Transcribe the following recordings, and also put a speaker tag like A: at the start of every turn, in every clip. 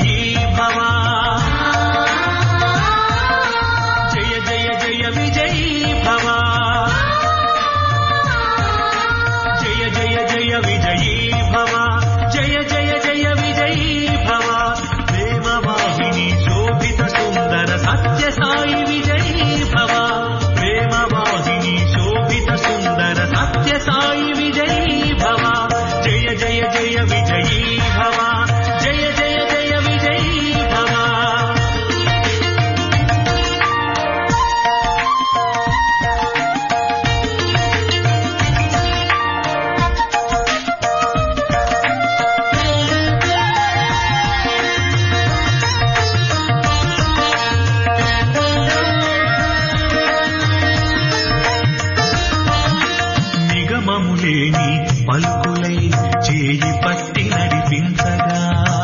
A: విజయీ భవ జయ జయ జయ విజయీ భవ జయ జయ జయ విజయీ భవ జయ జయ జయ విజయీ భవ ప్రేమవాహిని శోభిత సుందర సత్య సాయి విజయీ భవ ప్రేమవాహిని శోభిత సుందర సత్య సాయి విజయీ భవ జయ జయ జయ విజయీ భవ జయ జయ జయ విజయీ భవ నిగమములేని పలుకులై చేయి పట్టి నడిపించగా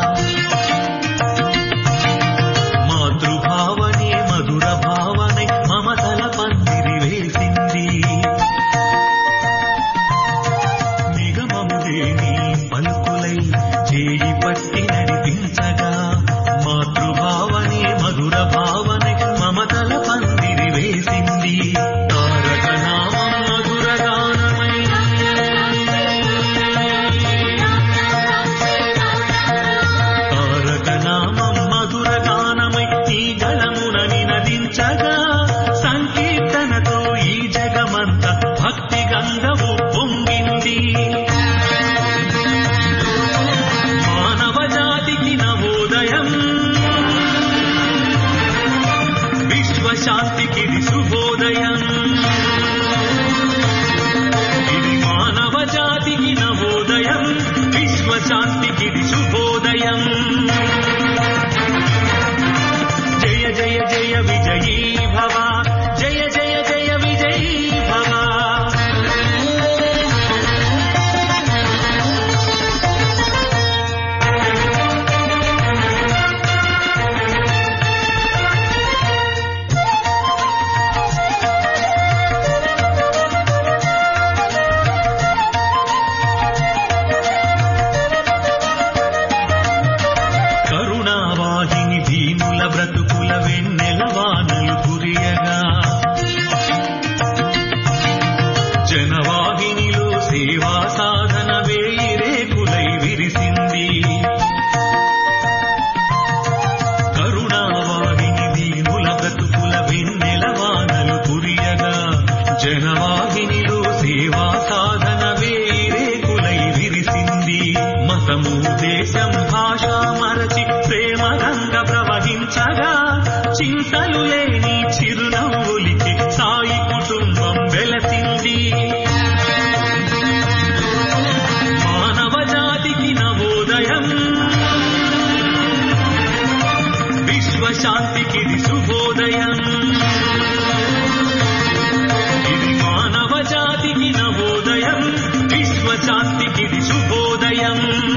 A: మాతృభావనే మధుర భావనై మమతల పందిరి వేసింది నిగమములేని పలుకులై చేయి పట్టి నడిపించగా మాతృభావనే మధుర భావనై మమతల పందిరి వేసింది తారక నామం మధుర గానమై తారక నామం మధుర గానమై ఈ గళమున నినదించగా సంకీర్తనతో ఈ జగమంత భక్తి గంగవు పొంగింది మానవ జాతికి నవోదయం విశ్వశాంతికి శుభోదయం ఇది మానవ జాతికి నవోదయం విశ్వశాంతికి శుభోదయం జయ జయ జయ విజయీ భవ జయ జయ జయ విజయీ భవ కరుణావాహిని దీనుల బ్రతుకుల వెన్నెల వానలు కురియగా జనవాహినిలో సేవా సాధన వేయి రేకులై విరిసింది కరుణావాహిని దీనుల బ్రతుకుల వెన్నెల వానలు కురియగా జనవాహినిలో సేవా సాధన వేయి రేకులై విరిసింది మతము దేశం భాష మరచి ప్రేమ గంగ ప్రవహించగా చింతలు లేని చిరునవ్వులికి సాయి కుటుంబం వెలసింది మానవ జాతికి నవోదయం విశ్వశాంతికి శుభోదయం ఇది మానవ జాతికి నవోదయం విశ్వశాంతికి శుభోదయం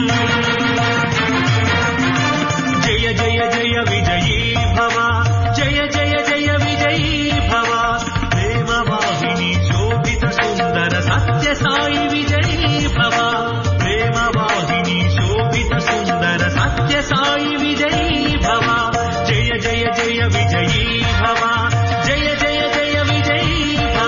A: జయ జయ జయ విజయీ భవ జయ జయ జయ విజయీ భవ ప్రేమవాహిని శోభిత సుందర సత్య సాయి విజయీ భవ ప్రేమవాహిని శోభిత సుందర సత్య సాయి విజయీ భవ జయ జయ జయ విజయీ భవ జయ జయ జయ విజయీ భవ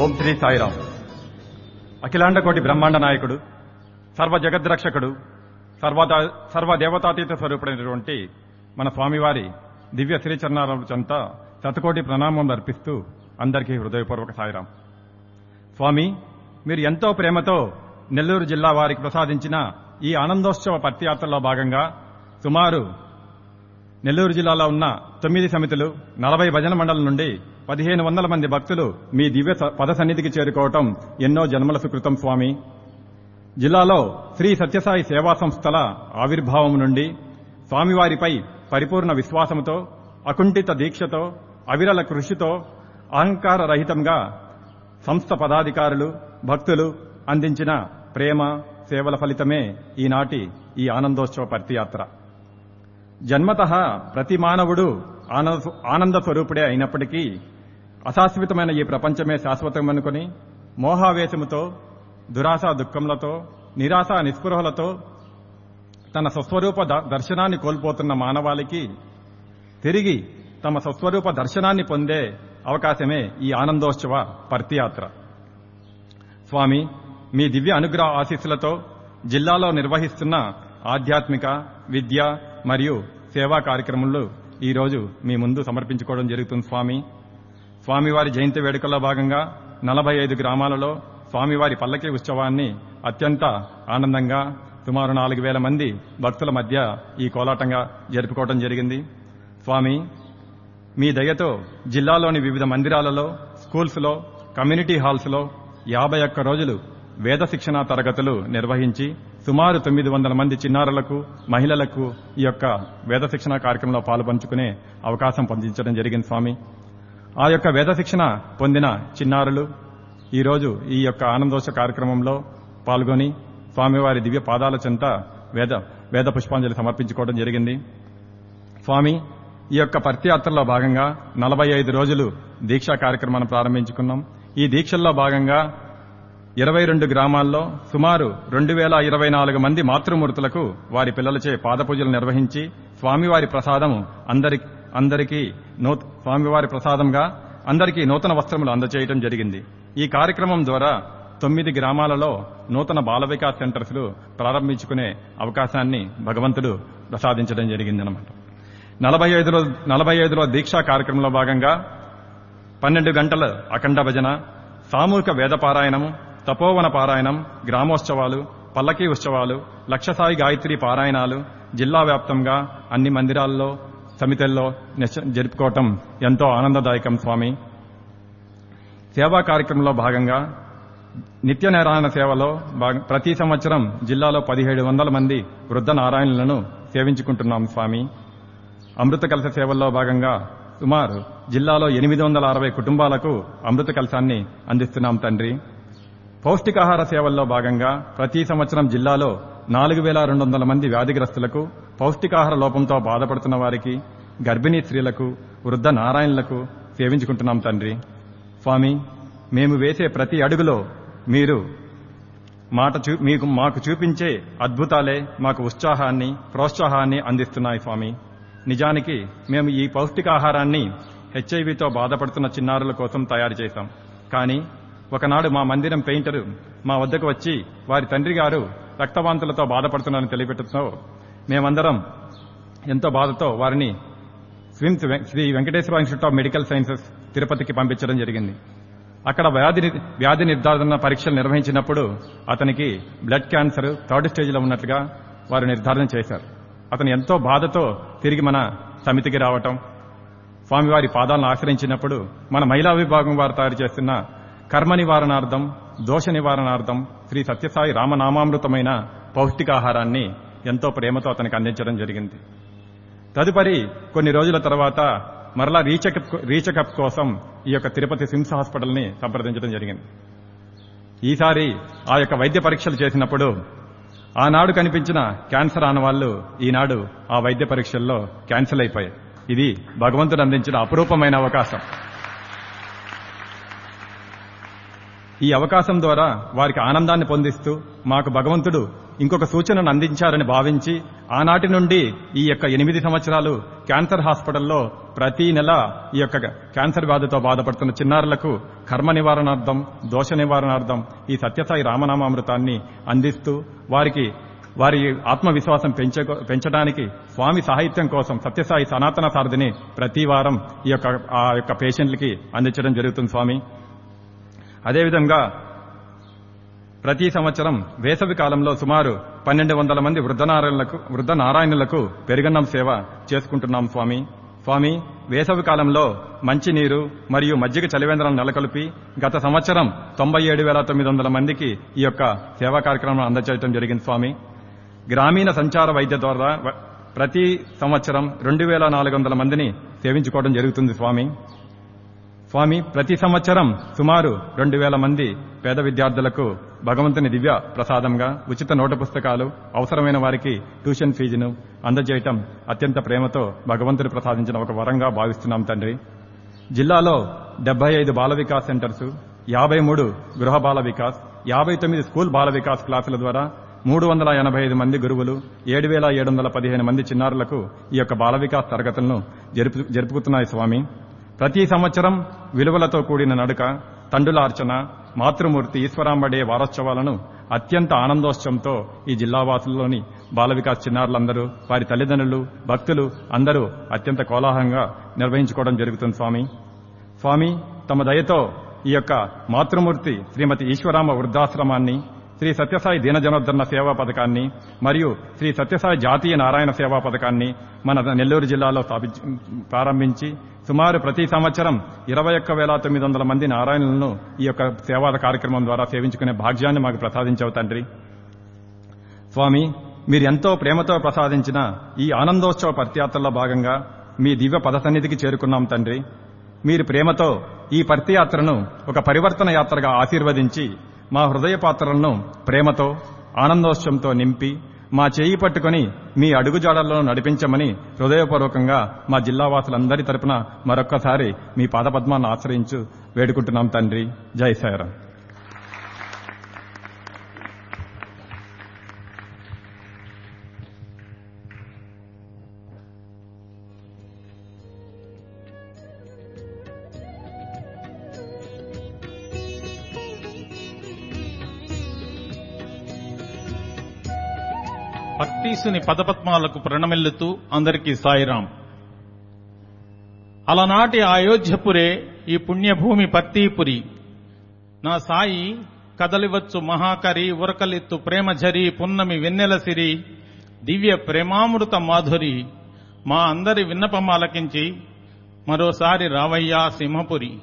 B: ఓం శ్రీ సాయిరాం అఖిలాండ కోటి బ్రహ్మాండ నాయకుడు సర్వ జగద్రక్షకుడు సర్వదా సర్వదేవతాతీత స్వరూపుడైనటువంటి మన స్వామివారి దివ్య శ్రీచరణాల చెంత శతకోటి ప్రణామం అర్పిస్తూ అందరికీ హృదయపూర్వక సాయిరాం స్వామి మీరు ఎంతో ప్రేమతో నెల్లూరు జిల్లా వారికి ప్రసాదించిన ఈ ఆనందోత్సవ పత్యాత్రలో భాగంగా సుమారు నెల్లూరు జిల్లాలో ఉన్న తొమ్మిది సమితులు నలభై భజన మండలం నుండి పదిహేను వందల మంది భక్తులు మీ దివ్య స- పద సన్నిధికి చేరుకోవటం ఎన్నో జన్మల సుకృతం స్వామి జిల్లాలో శ్రీ సత్యసాయి సేవా సంస్థల ఆవిర్భావం నుండి స్వామివారిపై పరిపూర్ణ విశ్వాసంతో అకుంఠిత దీక్షతో అవిరల కృషితో అహంకార రహితంగా సంస్థ పదాధికారులు భక్తులు అందించిన ప్రేమ సేవల ఫలితమే ఈనాటి ఈ ఆనందోత్సవ పర్తియాత్ర జన్మత ప్రతి మానవుడు ఆనంద ఆనంద స్వరూపుడే అయినప్పటికీ అశాశ్వతమైన ఈ ప్రపంచమే శాశ్వతమనుకొని మోహావేశముతో దురాశ దుఃఖములతో నిరాశ నిస్పృహలతో తన స్వస్వరూప ద- దర్శనాన్ని కోల్పోతున్న మానవాళికి తిరిగి తమ స్వస్వరూప దర్శనాన్ని పొందే అవకాశమే ఈ ఆనందోత్సవ పర్తియాత్ర స్వామి మీ దివ్య అనుగ్రహ ఆశీస్సులతో జిల్లాలో నిర్వహిస్తున్న ఆధ్యాత్మిక విద్య మరియు సేవా కార్యక్రమాలు ఈ రోజు మీ ముందు సమర్పించుకోవడం జరుగుతుంది స్వామి స్వామివారి జయంతి వేడుకల్లో భాగంగా నలభై ఐదు గ్రామాలలో స్వామివారి పల్లకి ఉత్సవాన్ని అత్యంత ఆనందంగా సుమారు నాలుగు వేల మంది భక్తుల మధ్య ఈ కోలాటంగా జరుపుకోవడం జరిగింది స్వామి మీ దయతో జిల్లాలోని వివిధ మందిరాలలో స్కూల్స్లో కమ్యూనిటీ హాల్స్లో యాభై ఒక్క రోజులు వేద శిక్షణ తరగతులు నిర్వహించి సుమారు తొమ్మిది వందల మంది చిన్నారులకు మహిళలకు ఈ యొక్క వేద శిక్షణ కార్యక్రమంలో పాలుపంచుకునే అవకాశం పొందించడం జరిగింది స్వామి ఆ యొక్క వేద శిక్షణ పొందిన చిన్నారులు ఈరోజు ఈ యొక్క ఆనందోత్స కార్యక్రమంలో పాల్గొని స్వామివారి దివ్య పాదాల చెంత వేద వేద పుష్పాంజలి సమర్పించుకోవడం జరిగింది స్వామి ఈ యొక్క పర్తియాత్రలో భాగంగా నలభై ఐదు రోజులు దీక్షా కార్యక్రమాన్ని ప్రారంభించుకున్నాం ఈ దీక్షల్లో భాగంగా ఇరవై రెండు గ్రామాల్లో సుమారు రెండు వేల ఇరవై నాలుగు మంది మాతృమూర్తులకు వారి పిల్లలచే పాదపూజలు నిర్వహించి స్వామివారి ప్రసాదం అందరి అందరికీ నూ స్వామివారి ప్రసాదంగా అందరికీ నూతన వస్త్రములు అందజేయడం జరిగింది ఈ కార్యక్రమం ద్వారా తొమ్మిది గ్రామాలలో నూతన బాల వికాస్ సెంటర్స్ ప్రారంభించుకునే అవకాశాన్ని భగవంతుడు ప్రసాదించడం జరిగిందన్నమాట నలభై ఐదులో నలభై ఐదులో దీక్షా కార్యక్రమంలో భాగంగా పన్నెండు గంటల అఖండ భజన సామూహిక వేద పారాయణము తపోవన పారాయణం గ్రామోత్సవాలు పల్లకీ ఉత్సవాలు లక్షసాయి గాయత్రి పారాయణాలు జిల్లా వ్యాప్తంగా అన్ని మందిరాల్లో సమితుల్లో నిశ్చ- జరుపుకోవటం ఎంతో ఆనందదాయకం స్వామి సేవా కార్యక్రమంలో భాగంగా నిత్య నారాయణ సేవలో భాగ- ప్రతి సంవత్సరం జిల్లాలో పదిహేడు వందల మంది వృద్ధ నారాయణులను సేవించుకుంటున్నాం స్వామి అమృత కలశ సేవల్లో భాగంగా సుమారు జిల్లాలో ఎనిమిది వందల అరవై కుటుంబాలకు అమృత కలశాన్ని అందిస్తున్నాం తండ్రి పౌష్టికాహార సేవల్లో భాగంగా ప్రతి సంవత్సరం జిల్లాలో నాలుగు వేల రెండు వందల మంది వ్యాధిగ్రస్తులకు పౌష్టికాహార లోపంతో బాధపడుతున్న వారికి గర్భిణీ స్త్రీలకు వృద్ధ నారాయణులకు సేవించుకుంటున్నాం తండ్రి స్వామి మేము వేసే ప్రతి అడుగులో మీరు మాట చూ మీకు మాకు చూపించే అద్భుతాలే మాకు ఉత్సాహాన్ని ప్రోత్సాహాన్ని అందిస్తున్నాయి స్వామి నిజానికి మేము ఈ పౌష్టికాహారాన్ని హెచ్ఐవితో బాధపడుతున్న చిన్నారుల కోసం తయారు చేశాం కానీ ఒకనాడు మా మందిరం పెయింటరు మా వద్దకు వచ్చి వారి తండ్రి గారు రక్తవాంతులతో బాధపడుతున్నారని తెలియపెట్టడంతో మేమందరం ఎంతో బాధతో వారిని స్విమ్స్ వెం- Sri Venkateswara institute of medical sciences తిరుపతికి పంపించడం జరిగింది అక్కడ వ్యాధి ని- వ్యాధి నిర్ధారణ పరీక్షలు నిర్వహించినప్పుడు అతనికి బ్లడ్ క్యాన్సర్ థర్డ్ స్టేజ్లో ఉన్నట్లుగా వారు నిర్ధారణ చేశారు అతను ఎంతో బాధతో తిరిగి మన సమితికి రావటం స్వామివారి పాదాలను ఆశ్రయించినప్పుడు మన మహిళా విభాగం వారు తయారు చేస్తున్న కర్మ నివారణార్థం దోష నివారణార్థం శ్రీ సత్యసాయి రామనామామృతమైన పౌష్టికాహారాన్ని ఎంతో ప్రేమతో అతనికి అందించడం జరిగింది తదుపరి కొన్ని రోజుల తర్వాత మరలా రీచెకప్ రీచెకప్ కోసం ఈ యొక్క తిరుపతి సిమ్స్ హాస్పిటల్ని సంప్రదించడం జరిగింది ఈసారి ఆ యొక్క వైద్య పరీక్షలు చేసినప్పుడు ఆనాడు కనిపించిన క్యాన్సర్ ఆనవాళ్లు ఈనాడు ఆ వైద్య పరీక్షల్లో క్యాన్సిల్ అయిపోయాయి ఇది భగవంతుడు అందించిన అపురూపమైన అవకాశం ఈ అవకాశం ద్వారా వారికి ఆనందాన్ని పొందిస్తూ మాకు భగవంతుడు ఇంకొక సూచనను అందించారని భావించి ఆనాటి నుండి ఈ యొక్క ఎనిమిది సంవత్సరాలు క్యాన్సర్ హాస్పిటల్లో ప్రతి నెల ఈ యొక్క క్యాన్సర్ వ్యాధితో బాధపడుతున్న చిన్నారులకు కర్మ నివారణార్థం దోష నివారణార్థం ఈ సత్యసాయి రామనామామృతాన్ని అందిస్తూ వారికి వారి ఆత్మవిశ్వాసం పెంచ పెంచడానికి స్వామి సాహిత్యం కోసం సత్యసాయి సనాతన సారథిని ప్రతి వారం ఈ యొక్క ఆ యొక్క పేషెంట్లకి అందించడం జరుగుతుంది స్వామి అదేవిధంగా ప్రతి సంవత్సరం వేసవి కాలంలో సుమారు పన్నెండు వందల మంది వృద్ధనారాయణులకు వృద్ధ నారాయణులకు పెరుగన్నం సేవ చేసుకుంటున్నాం స్వామి స్వామి వేసవి కాలంలో మంచినీరు మరియు మజ్జిగ చలివేంద్రాలను నెలకొల్పి గత సంవత్సరం తొంభై ఏడు వేల తొమ్మిది వందల మందికి ఈ యొక్క సేవా కార్యక్రమం అందజేయడం జరిగింది స్వామి గ్రామీణ సంచార వైద్య ద్వారా వ- ప్రతి సంవత్సరం రెండు వేల నాలుగు వందల మందిని సేవించుకోవడం జరుగుతుంది స్వామి స్వామి ప్రతి సంవత్సరం సుమారు రెండు వేల మంది పేద విద్యార్థులకు భగవంతుని దివ్య ప్రసాదంగా ఉచిత నోటు పుస్తకాలు అవసరమైన వారికి ట్యూషన్ ఫీజును అందజేయటం అత్యంత ప్రేమతో భగవంతుడు ప్రసాదించిన ఒక వరంగా భావిస్తున్నాం తండ్రి జిల్లాలో డెబ్బై ఐదు బాల వికాస్ సెంటర్స్ యాభై మూడు గృహ బాల వికాస్ యాభై తొమ్మిది స్కూల్ బాల వికాస్ క్లాసుల ద్వారా మూడు వందల ఎనభై ఐదు మంది గురువులు ఏడు వేల ఏడు వందల పదిహేను మంది చిన్నారులకు ఈ యొక్క బాల వికాస్ తరగతులను జరుపు జరుపుకుతున్నాయి స్వామి ప్రతి సంవత్సరం విలువలతో కూడిన నడుక తండుల అర్చన మాతృమూర్తి ఈశ్వరాంబడే వారోత్సవాలను అత్యంత ఆనందోత్సవంతో ఈ జిల్లావాసుల్లోని బాల వికాస్ చిన్నారులందరూ వారి తల్లిదండ్రులు భక్తులు అందరూ అత్యంత కోలాహలంగా నిర్వహించుకోవడం జరుగుతుంది స్వామి స్వామి తమ దయతో ఈ యొక్క మాతృమూర్తి శ్రీమతి ఈశ్వరామ వృద్ధాశ్రమాన్ని శ్రీ సత్యసాయి దీనజనోద్ధరణ సేవా పథకాన్ని మరియు శ్రీ సత్యసాయి జాతీయ నారాయణ సేవా పథకాన్ని మన నెల్లూరు జిల్లాలో స్థాపించి ప్రారంభించి సుమారు ప్రతి సంవత్సరం ఇరవై ఒక్క వేల తొమ్మిది వందల మంది నారాయణులను ఈ యొక్క సేవా కార్యక్రమం ద్వారా సేవించుకునే భాగ్యాన్ని మాకు ప్రసాదించవు తండ్రి స్వామి మీరు ఎంతో ప్రేమతో ప్రసాదించిన ఈ ఆనందోత్సవ పర్తియాత్రలో భాగంగా మీ దివ్య పద సన్నిధికి చేరుకున్నాం తండ్రి మీరు ప్రేమతో ఈ పర్తియాత్రను ఒక పరివర్తన యాత్రగా ఆశీర్వదించి మా హృదయ పాత్రలను ప్రేమతో ఆనందోత్సవంతో నింపి మా చేయి పట్టుకొని మీ అడుగుజాడల్లో నడిపించమని హృదయపూర్వకంగా మా జిల్లావాసులందరి తరపున మరొక్కసారి మీ పాదపద్మాన్ని ఆశ్రయించు వేడుకుంటున్నాం తండ్రి జై సాయిరాం
C: భక్తీసుని పదపద్మాలకు ప్రణమిల్లుతూ అందరికీ సాయిరాం అలనాటి అయోధ్యపురే ఈ పుణ్యభూమి పత్తీపురి నా సాయి కదలివచ్చు మహాకరి ఉరకలెత్తు ప్రేమఝరి పున్నమి వెన్నెల సిరి దివ్య ప్రేమామృత మాధురి మా అందరి విన్నపమాలకించి మరోసారి రావయ్యా సింహపురి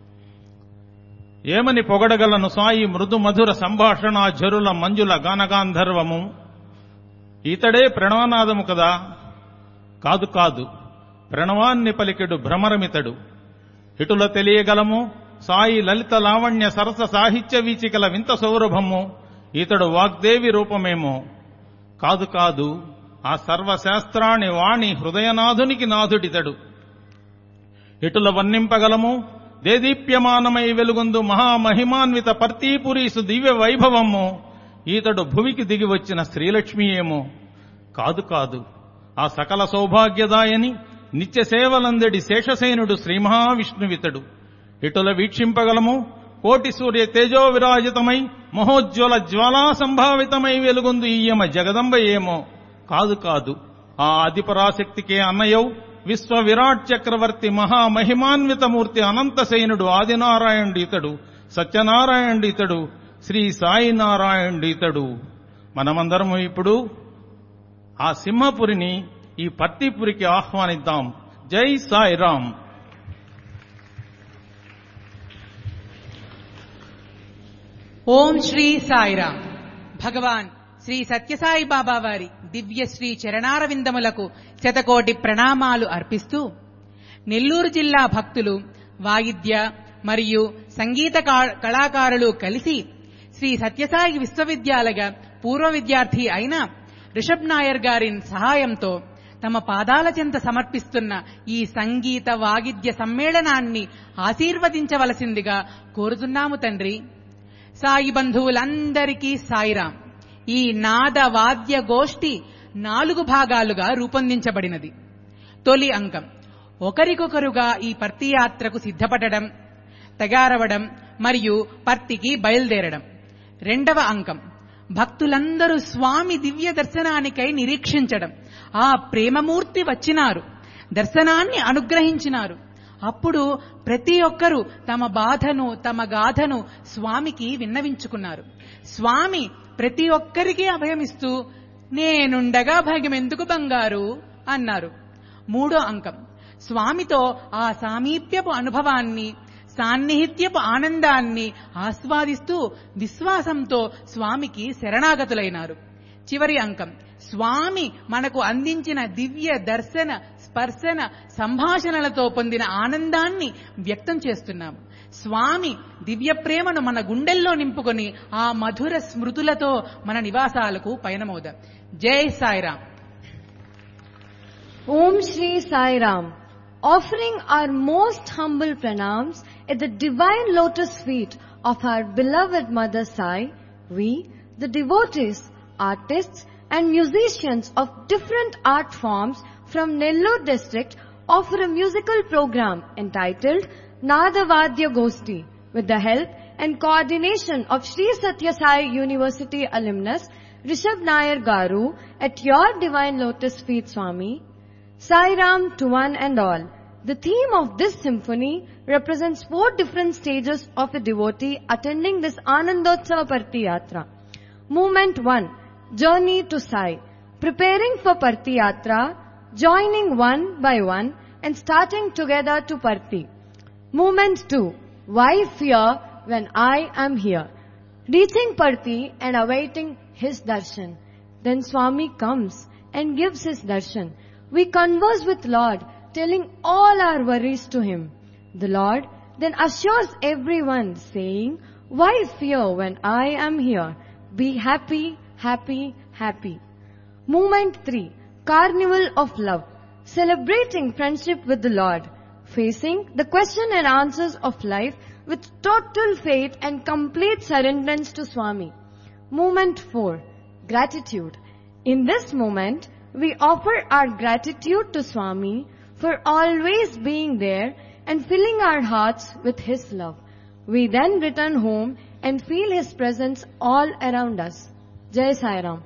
C: ఏమని పొగడగలను సాయి మృదు మధుర సంభాషణ జరుల మంజుల గానగాంధర్వము ఇతడే ప్రణవనాదము కదా కాదు కాదు ప్రణవాన్ని పలికెడు భ్రమరమితడు ఇటుల తెలియగలము సాయి లలిత లావణ్య సరస సాహిత్య వీచికల వింత సౌరభము ఇతడు వాగ్దేవి రూపమేమో కాదు కాదు ఆ సర్వశాస్త్రాణి వాణి హృదయనాథునికి నాథుడితడు ఇటుల వర్ణింపగలము దేదీప్యమానమై వెలుగొందు మహామహిమాన్విత పర్తీపురీసు దివ్య వైభవము ఈతడు భువికి దిగి వచ్చిన శ్రీలక్ష్మి ఏమో కాదు కాదు ఆ సకల సౌభాగ్యదాయని నిత్య సేవలందడి శేషసేనుడు శ్రీ మహావిష్ణువితడు ఇటుల వీక్షింపగలము కోటి సూర్య తేజో విరాజితమై మహోజ్వల జ్వాలా సంభావితమై వెలుగొందు ఈయమ జగదంబ ఏమో కాదు కాదు ఆ ఆదిపరాశక్తికే అన్నయౌ విశ్వ విరాట్ చక్రవర్తి మహామహిమాన్విత మూర్తి అనంతసేనుడు ఆదినారాయణుడు ఇతడు సత్యనారాయణుడు ఇతడు శ్రీ సాయినారాయణుడు ఇతడు మనమందరము ఇప్పుడు ఆ సింహపురిని ఈ పత్తిపురికి ఆహ్వానిద్దాం జై సాయిరాం
D: ఓం శ్రీ సాయిరామ్ భగవాన్ శ్రీ సత్యసాయి బాబా వారి దివ్య శ్రీ చరణారవిందములకు శతకోటి ప్రణామాలు అర్పిస్తూ నెల్లూరు జిల్లా భక్తులు వాయిద్య మరియు సంగీత కా- కళాకారులు కలిసి శ్రీ సత్యసాయి విశ్వవిద్యాలయ పూర్వ విద్యార్థి అయిన రిషబ్ నాయర్ గారి సహాయంతో తమ పాదాల చెంత సమర్పిస్తున్న ఈ సంగీత వాగిద్య సమ్మేళనాన్ని ఆశీర్వదించవలసిందిగా కోరుతున్నాము తండ్రి సాయి బంధువులందరికీ సాయిరాం ఈ నాద వాద్య గోష్ఠి నాలుగు భాగాలుగా రూపొందించబడినది తొలి అంకం ఒకరికొకరుగా ఈ పర్తి యాత్రకు సిద్ధపడడం తగారవడం మరియు పర్తికి బయలుదేరడం రెండవ అంకం భక్తులందరూ స్వామి దివ్య దర్శనానికై నిరీక్షించడం ఆ ప్రేమమూర్తి వచ్చినారు దర్శనాన్ని అనుగ్రహించినారు అప్పుడు ప్రతి ఒక్కరూ తమ బాధను తమ గాథను స్వామికి విన్నవించుకున్నారు స్వామి ప్రతి ఒక్కరికి అభయమిస్తూ నేనుండగా భయమెందుకు బంగారు అన్నారు మూడో అంకం స్వామితో ఆ సామీప్యపు అనుభవాన్ని సాన్నిహిత్యపు ఆనందాన్ని ఆస్వాదిస్తూ విశ్వాసంతో స్వామికి శరణాగతులైనారు చివరి అంకం స్వామి మనకు అందించిన దివ్య దర్శన స్పర్శన సంభాషణలతో పొందిన ఆనందాన్ని వ్యక్తం చేస్తున్నాము స్వామి దివ్య ప్రేమను మన గుండెల్లో నింపుకొని ఆ మధుర స్మృతులతో మన నివాసాలకు పయనమవుదాం జై Sairam
E: Om Shri Sai Ram, offering our most humble pranams at the divine lotus feet of our beloved Mother Sai, we, the devotees, artists and musicians of different art forms from Nellore district offer a musical program entitled Nadavadya Gosti with the help and coordination of Sri Satya Sai University alumnus Rishabh Nair Garu at your divine lotus feet Swami Sai Ram to one and all. The theme of this symphony represents four different stages of a devotee attending this Anandotsava Parti Yatra. Movement 1. Journey to Sai. Preparing for Parti Yatra, joining one by one and starting together to Parti. Movement 2. Why fear when I am here? Reaching Parti and awaiting his darshan. Then Swami comes and gives his darshan. We converse with Lord, telling all our worries to him. The Lord then assures everyone, saying, Why fear when I am here? Be happy, happy, happy. Movement 3. Carnival of Love. Celebrating friendship with the Lord. Facing the question and answers of life with total faith and complete surrenderance to Swami. Movement 4. Gratitude. In this moment, we offer our gratitude to Swami for always being there and filling our hearts with His love. We then return home and feel His presence all around us. Jai Sai Ram.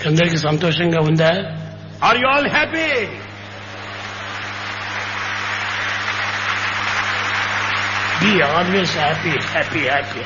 F: అందరికీ సంతోషంగా ఉందా are you all happy be always happy happy happy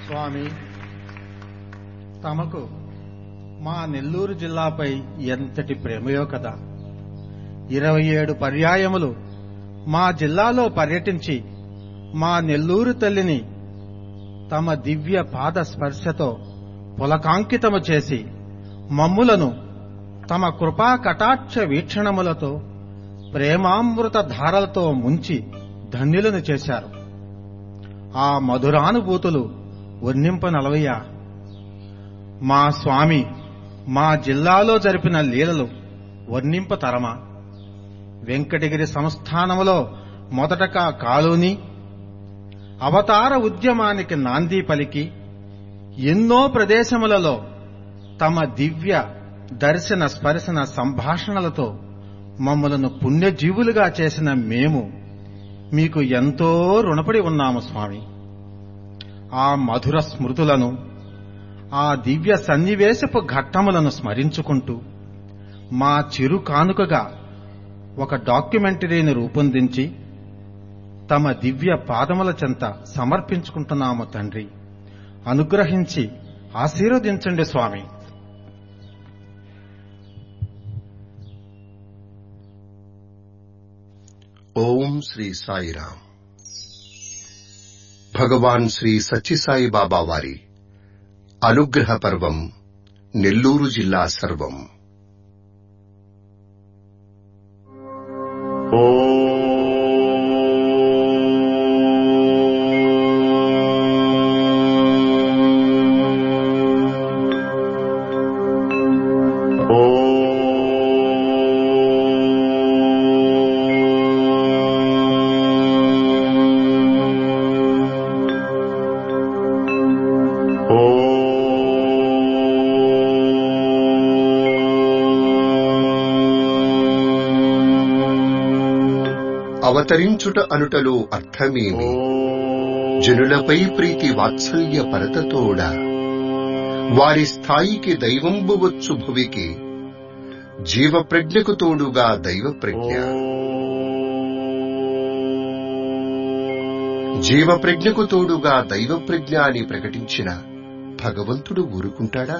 G: Swami తమకు మా నెల్లూరు జిల్లాపై ఎంతటి ప్రేమయో కదా ఇరవై ఏడు పర్యాయములు మా జిల్లాలో పర్యటించి మా నెల్లూరు తల్లిని తమ దివ్య పాద స్పర్శతో పులకాంకితము చేసి మమ్ములను తమ కృపా కటాక్ష వీక్షణములతో ప్రేమామృత ధారలతో ముంచి ధన్యులను చేశారు ఆ మధురానుభూతులు వర్ణింపనలవయ్యా మా స్వామి మా జిల్లాలో జరిపిన లీలలు వర్ణింపతరమా వెంకటగిరి సంస్థానములో మొదటగా కాలూని అవతార ఉద్యమానికి నాంది పలికి ఎన్నో ప్రదేశములలో తమ దివ్య దర్శన స్పర్శన సంభాషణలతో మమ్మలను పుణ్యజీవులుగా చేసిన మేము మీకు ఎంతో రుణపడి ఉన్నాము స్వామి ఆ మధుర స్మృతులను ఆ దివ్య సన్నివేశపు ఘట్టములను స్మరించుకుంటూ మా చిరు కానుకగా ఒక డాక్యుమెంటరీని రూపొందించి తమ దివ్య పాదముల చెంత సమర్పించుకుంటున్నాము తండ్రి అనుగ్రహించి ఆశీర్వదించండి స్వామి
H: ఓం శ్రీ సాయిరామ్ భగవాన్ శ్రీ సత్యసాయి బాబా వారి అనుగ్రహ పర్వం నెల్లూరు జిల్లా సర్వం అవతరించుట అనుటలో అర్థమేమి జనులపై ప్రీతి వాత్సల్య పరతతోడ వారి స్థాయికి దైవంబు వచ్చు భువికి జీవప్రజ్ఞకు తోడుగా దైవ ప్రజ్ఞ జీవప్రజ్ఞకు తోడుగా దైవ ప్రజ్ఞ అని ప్రకటించిన భగవంతుడు ఊరుకుంటాడా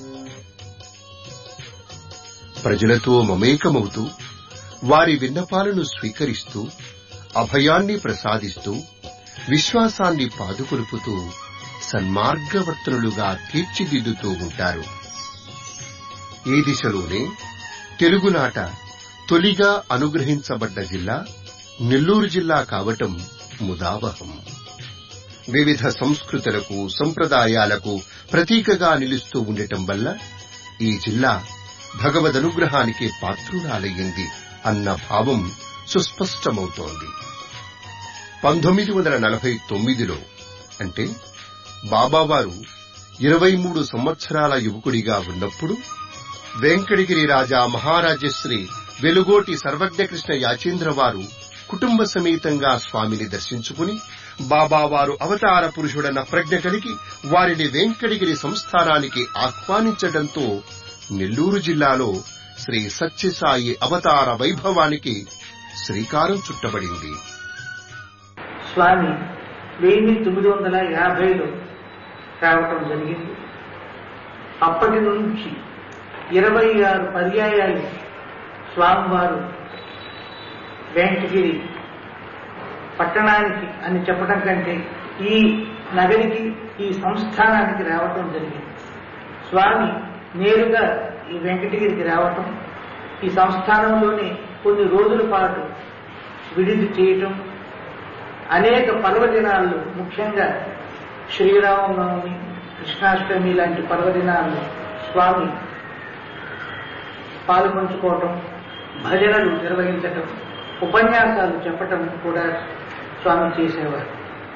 H: ప్రజలతో మమేకమవుతూ వారి విన్నపాలను స్వీకరిస్తూ అభయాన్ని ప్రసాదిస్తూ విశ్వాసాన్ని పాదుకొలుపుతూ సన్మార్గవర్తనులుగా తీర్చిదిద్దుతూ ఉంటారు ఈ దిశలోనే తెలుగునాట తొలిగా అనుగ్రహించబడ్డ జిల్లా నెల్లూరు జిల్లా కావటం ముదావహం వివిధ సంస్కృతులకు సంప్రదాయాలకు ప్రతీకగా నిలుస్తూ ఉండటం వల్ల ఈ జిల్లా భగవదనుగ్రహానికి పాత్రురాలయ్యింది అన్న భావం సుస్పష్టమవుతోంది పంతొమ్మిది వందల నలభై తొమ్మిదిలో అంటే బాబావారు ఇరవై మూడు సంవత్సరాల యువకుడిగా ఉన్నప్పుడు వెంకటగిరి రాజా మహారాజశ్రీ వెలుగోటి సర్వజ్ఞకృష్ణ యాచేంద్ర వారు కుటుంబ సమేతంగా స్వామిని దర్శించుకుని బాబావారు అవతార పురుషుడన్న ప్రజ్ఞ కలిగి వారిని వెంకటగిరి సంస్థానానికి ఆహ్వానించడంతో నెల్లూరు జిల్లాలో శ్రీ సత్యసాయి అవతార వైభవానికి శ్రీకారం చుట్టబడింది
I: స్వామి వెయ్యి తొమ్మిది వందల యాభైలో రావటం జరిగింది అప్పటి నుంచి ఇరవై ఆరు పర్యాయాలు స్వామివారు వెంకటగిరి పట్టణానికి అని చెప్పడం కంటే ఈ నగరికి ఈ సంస్థానానికి రావటం జరిగింది స్వామి నేరుగా ఈ వెంకటగిరికి రావటం ఈ సంస్థానంలోనే కొన్ని రోజుల పాటు విడిది చేయటం అనేక పర్వదినాల్లో ముఖ్యంగా శ్రీరామనవమి కృష్ణాష్టమి లాంటి పర్వదినాల్లో స్వామి పాల్పంచుకోవటం భజనలు నిర్వహించటం ఉపన్యాసాలు చెప్పటం కూడా స్వామి చేసేవారు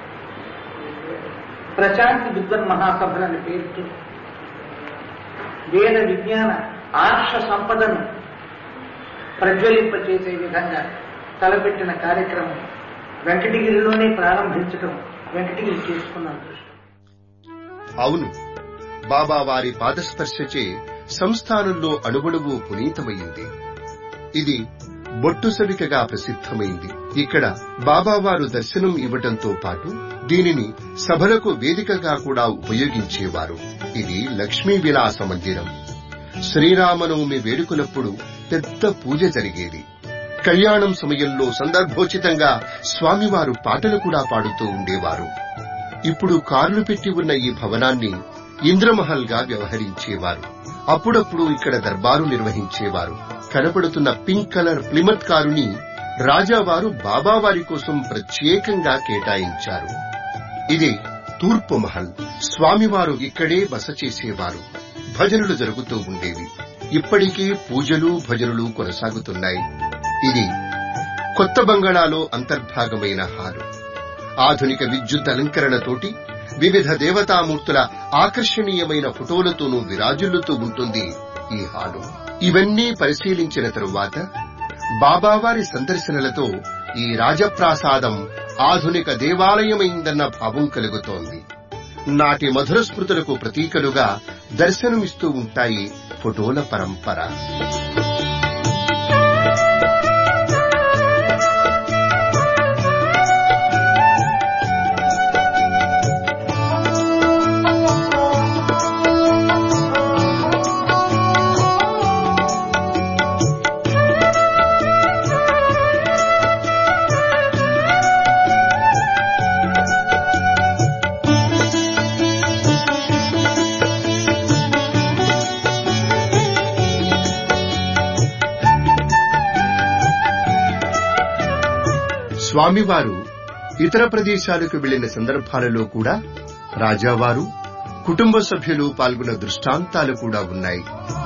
I: ప్రశాంతి విద్వన్ మహాసభలని పేరుతో వేద విజ్ఞాన ఆర్ష సంపదను ప్రజ్వలింపచేసే విధంగా తలపెట్టిన కార్యక్రమం వెంకటగిరిలోనే ప్రారంభించడం వెంకటగిరి చేసుకున్న అదృష్టం
H: అవును బాబా వారి పాదస్పర్శచే సంస్థానంలో అణువణువు పునీతమైంది ఇది బొట్టుసవికగా ప్రసిద్ధమైంది ఇక్కడ బాబావారు దర్శనం ఇవ్వటంతో పాటు దీనిని సభలకు వేదికగా కూడా ఉపయోగించేవారు ఇది లక్ష్మీ విలాస మందిరం శ్రీరామనవమి వేడుకలప్పుడు పెద్ద పూజ జరిగేది కళ్యాణం సమయంలో సందర్భోచితంగా స్వామివారు పాటలు కూడా పాడుతూ ఉండేవారు ఇప్పుడు కార్లు పెట్టి ఉన్న ఈ భవనాన్ని ఇంద్రమహల్ గా వ్యవహరించేవారు అప్పుడప్పుడు ఇక్కడ దర్బారు నిర్వహించేవారు కనపడుతున్న పింక్ కలర్ ప్లిమత్ కారుని రాజావారు బాబావారి కోసం ప్రత్యేకంగా కేటాయించారు ఇది తూర్పు మహల్ స్వామివారు ఇక్కడే బస చేసేవారు భజనలు జరుగుతూ ఉండేవి ఇప్పటికీ పూజలు భజనలు కొనసాగుతున్నాయి ఇది కొత్త బంగళాలో అంతర్భాగమైన హాలు ఆధునిక విద్యుత్ అలంకరణతోటి వివిధ దేవతామూర్తుల ఆకర్షణీయమైన ఫోటోలతోనూ విరాజిల్లుతూ ఉంటుంది ఈ హాలు ఇవన్నీ పరిశీలించిన తరువాత బాబావారి సందర్శనలతో ఈ రాజప్రాసాదం ఆధునిక దేవాలయమైందన్న భావం కలుగుతోంది నాటి మధుర స్మృతులకు ప్రతీకలుగా దర్శనమిస్తూ ఉంటాయి ఫోటోల పరంపర స్వామివారు ఇతర ప్రదేశాలకు వెళ్లిన సందర్భాలలో కూడా రాజావారు కుటుంబ సభ్యులు పాల్గొన్న దృష్టాంతాలు కూడా ఉన్నాయి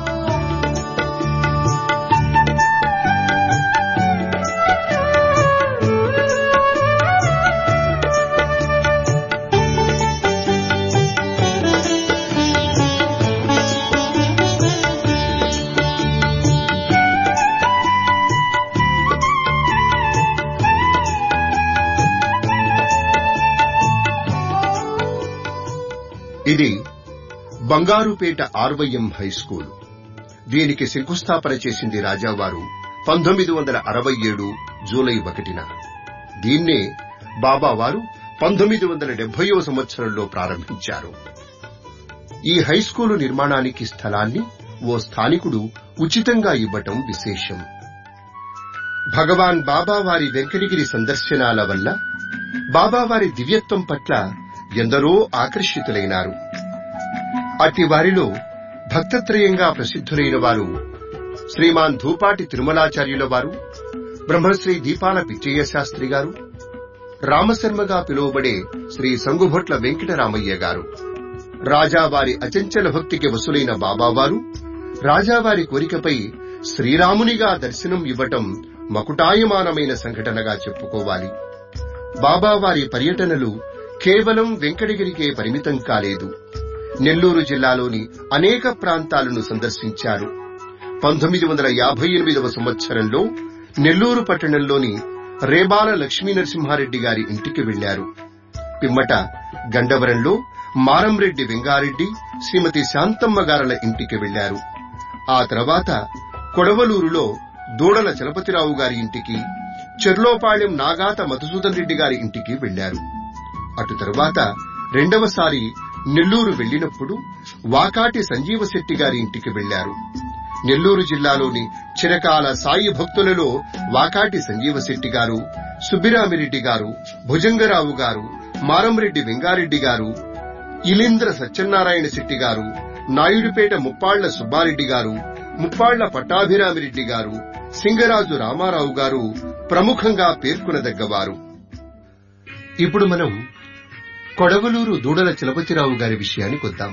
H: ఇది బంగారుపేట ఆర్వైఎం హై స్కూల్ దీనికి శంకుస్థాపన చేసింది రాజావారు పంతొమ్మిది వందల అరవై ఏడు జూలై ఒకటిన దీన్నే బాబావారు పంతొమ్మిది వందల డెబ్బయో సంవత్సరంలో ప్రారంభించారు ఈ హైస్కూలు నిర్మాణానికి స్థలాన్ని ఓ స్థానికుడు ఉచితంగా ఇవ్వటం విశేషం భగవాన్ బాబావారి వెంకటగిరి సందర్శనాల వల్ల బాబావారి దివ్యత్వం పట్ల ఎందరో ఆకర్షితులైనారు అట్టి వారిలో భక్తత్రయంగా ప్రసిద్ధులైన వారు శ్రీమాన్ ధూపాటి తిరుమలాచార్యుల వారు బ్రహ్మశ్రీ దీపాల పిచ్చయ్య శాస్త్రి గారు రామశర్మగా పిలువబడే శ్రీ సంగుభొట్ల వెంకటరామయ్య గారు రాజావారి అచంచల భక్తికి వసులైన బాబావారు రాజావారి కోరికపై శ్రీరామునిగా దర్శనం ఇవ్వటం మకుటాయమానమైన సంఘటనగా చెప్పుకోవాలి బాబావారి పర్యటనలు కేవలం వెంకటగిరికే పరిమితం కాలేదు నెల్లూరు జిల్లాలోని అనేక ప్రాంతాలను సందర్శించారు పంతొమ్మిది వందల యాభై ఎనిమిదవ సంవత్సరంలో నెల్లూరు పట్టణంలోని రేబాల లక్ష్మీనరసింహారెడ్డి గారి ఇంటికి వెళ్లారు పిమ్మట గండవరంలో మారంరెడ్డి వెంగారెడ్డి శ్రీమతి శాంతమ్మ గారల ఇంటికి వెళ్లారు ఆ తర్వాత కొడవలూరులో దూడల చలపతిరావు గారి ఇంటికి చెర్లోపాళెం నాగాత మధుసూదన్ రెడ్డి గారి ఇంటికి వెళ్లారు అటు తరువాత రెండవసారి నెల్లూరు వెళ్లినప్పుడు వాకాటి సంజీవ శెట్టి గారి ఇంటికి వెళ్లారు నెల్లూరు జిల్లాలోని చిరకాల సాయి భక్తులలో వాకాటి సంజీవ శెట్టి గారు సుబ్బిరామిరెడ్డి గారు భుజంగరావు గారు మారంరెడ్డి వెంగారెడ్డి గారు ఇలింద్ర సత్యనారాయణ శెట్టి గారు నాయుడుపేట ముప్పాళ్ల సుబ్బారెడ్డి గారు ముప్పాళ్ల పట్టాభిరామిరెడ్డి గారు సింగరాజు రామారావు గారు ప్రముఖంగా పేర్కొనదగ్గవారు ఇప్పుడు మనం కొడవలూరు దూడల చలపతిరావు గారి విషయానికి వద్దాం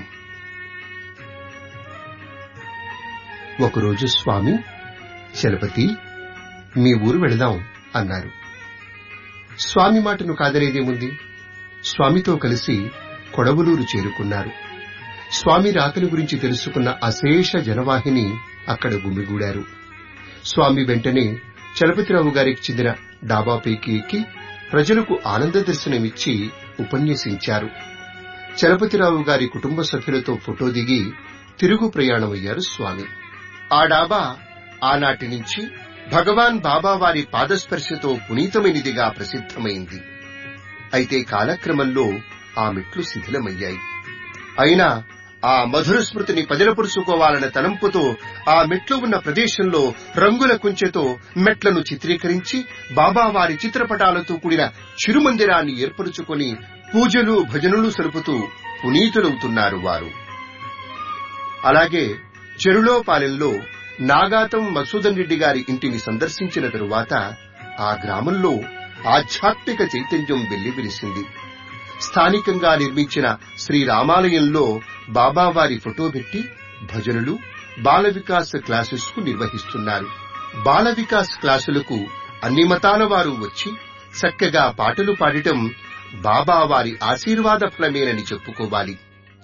H: ఒకరోజు స్వామి చలపతి మీ ఊరు వెళదాం అన్నారు స్వామి మాటను కాదనేదేముంది స్వామితో కలిసి కొడవలూరు చేరుకున్నారు స్వామి రాకని గురించి తెలుసుకున్న అశేష జనవాహిని అక్కడ గుమిగూడారు స్వామి వెంటనే చలపతిరావు గారికి చెందిన డాబాపైకి ఎక్కి ప్రజలకు ఆనంద దర్శనమిచ్చి ఉపన్యసించారు చలపతిరావు గారి కుటుంబ సభ్యులతో ఫోటో దిగి తిరుగు ప్రయాణమయ్యారు స్వామి ఆ డాబా ఆనాటి నుంచి భగవాన్ బాబా వారి పాదస్పర్శతో పునీతమైనదిగా ప్రసిద్ధమైంది అయితే కాలక్రమంలో ఆ మెట్లు శిథిలమయ్యాయి అయినా ఆ మధుర స్మృతిని పదిలపరుచుకోవాలన్న తలంపుతో ఆ మెట్లు ఉన్న ప్రదేశంలో రంగుల కుంచెతో మెట్లను చిత్రీకరించి బాబావారి చిత్రపటాలతో కూడిన చిరుమందిరాన్ని ఏర్పరుచుకొని పూజలు భజనలు సలుపుతూ పునీతులవుతున్నారు వారు అలాగే చెరులోపాలెంలో నాగాతం మసూదన్ రెడ్డి గారి ఇంటిని సందర్శించిన తరువాత ఆ గ్రామంలో ఆధ్యాత్మిక చైతన్యం వెల్లివిరిసింది స్థానికంగా నిర్మించిన శ్రీ రామాలయంలో బాబావారి ఫోటో పెట్టి భజనలు బాల వికాస్ క్లాసెస్ కు నిర్వహిస్తున్నారు బాల వికాస్ క్లాసులకు అన్ని మతాల వారు వచ్చి చక్కగా పాటలు పాడటం బాబావారి ఆశీర్వాద ఫలమేనని చెప్పుకోవాలి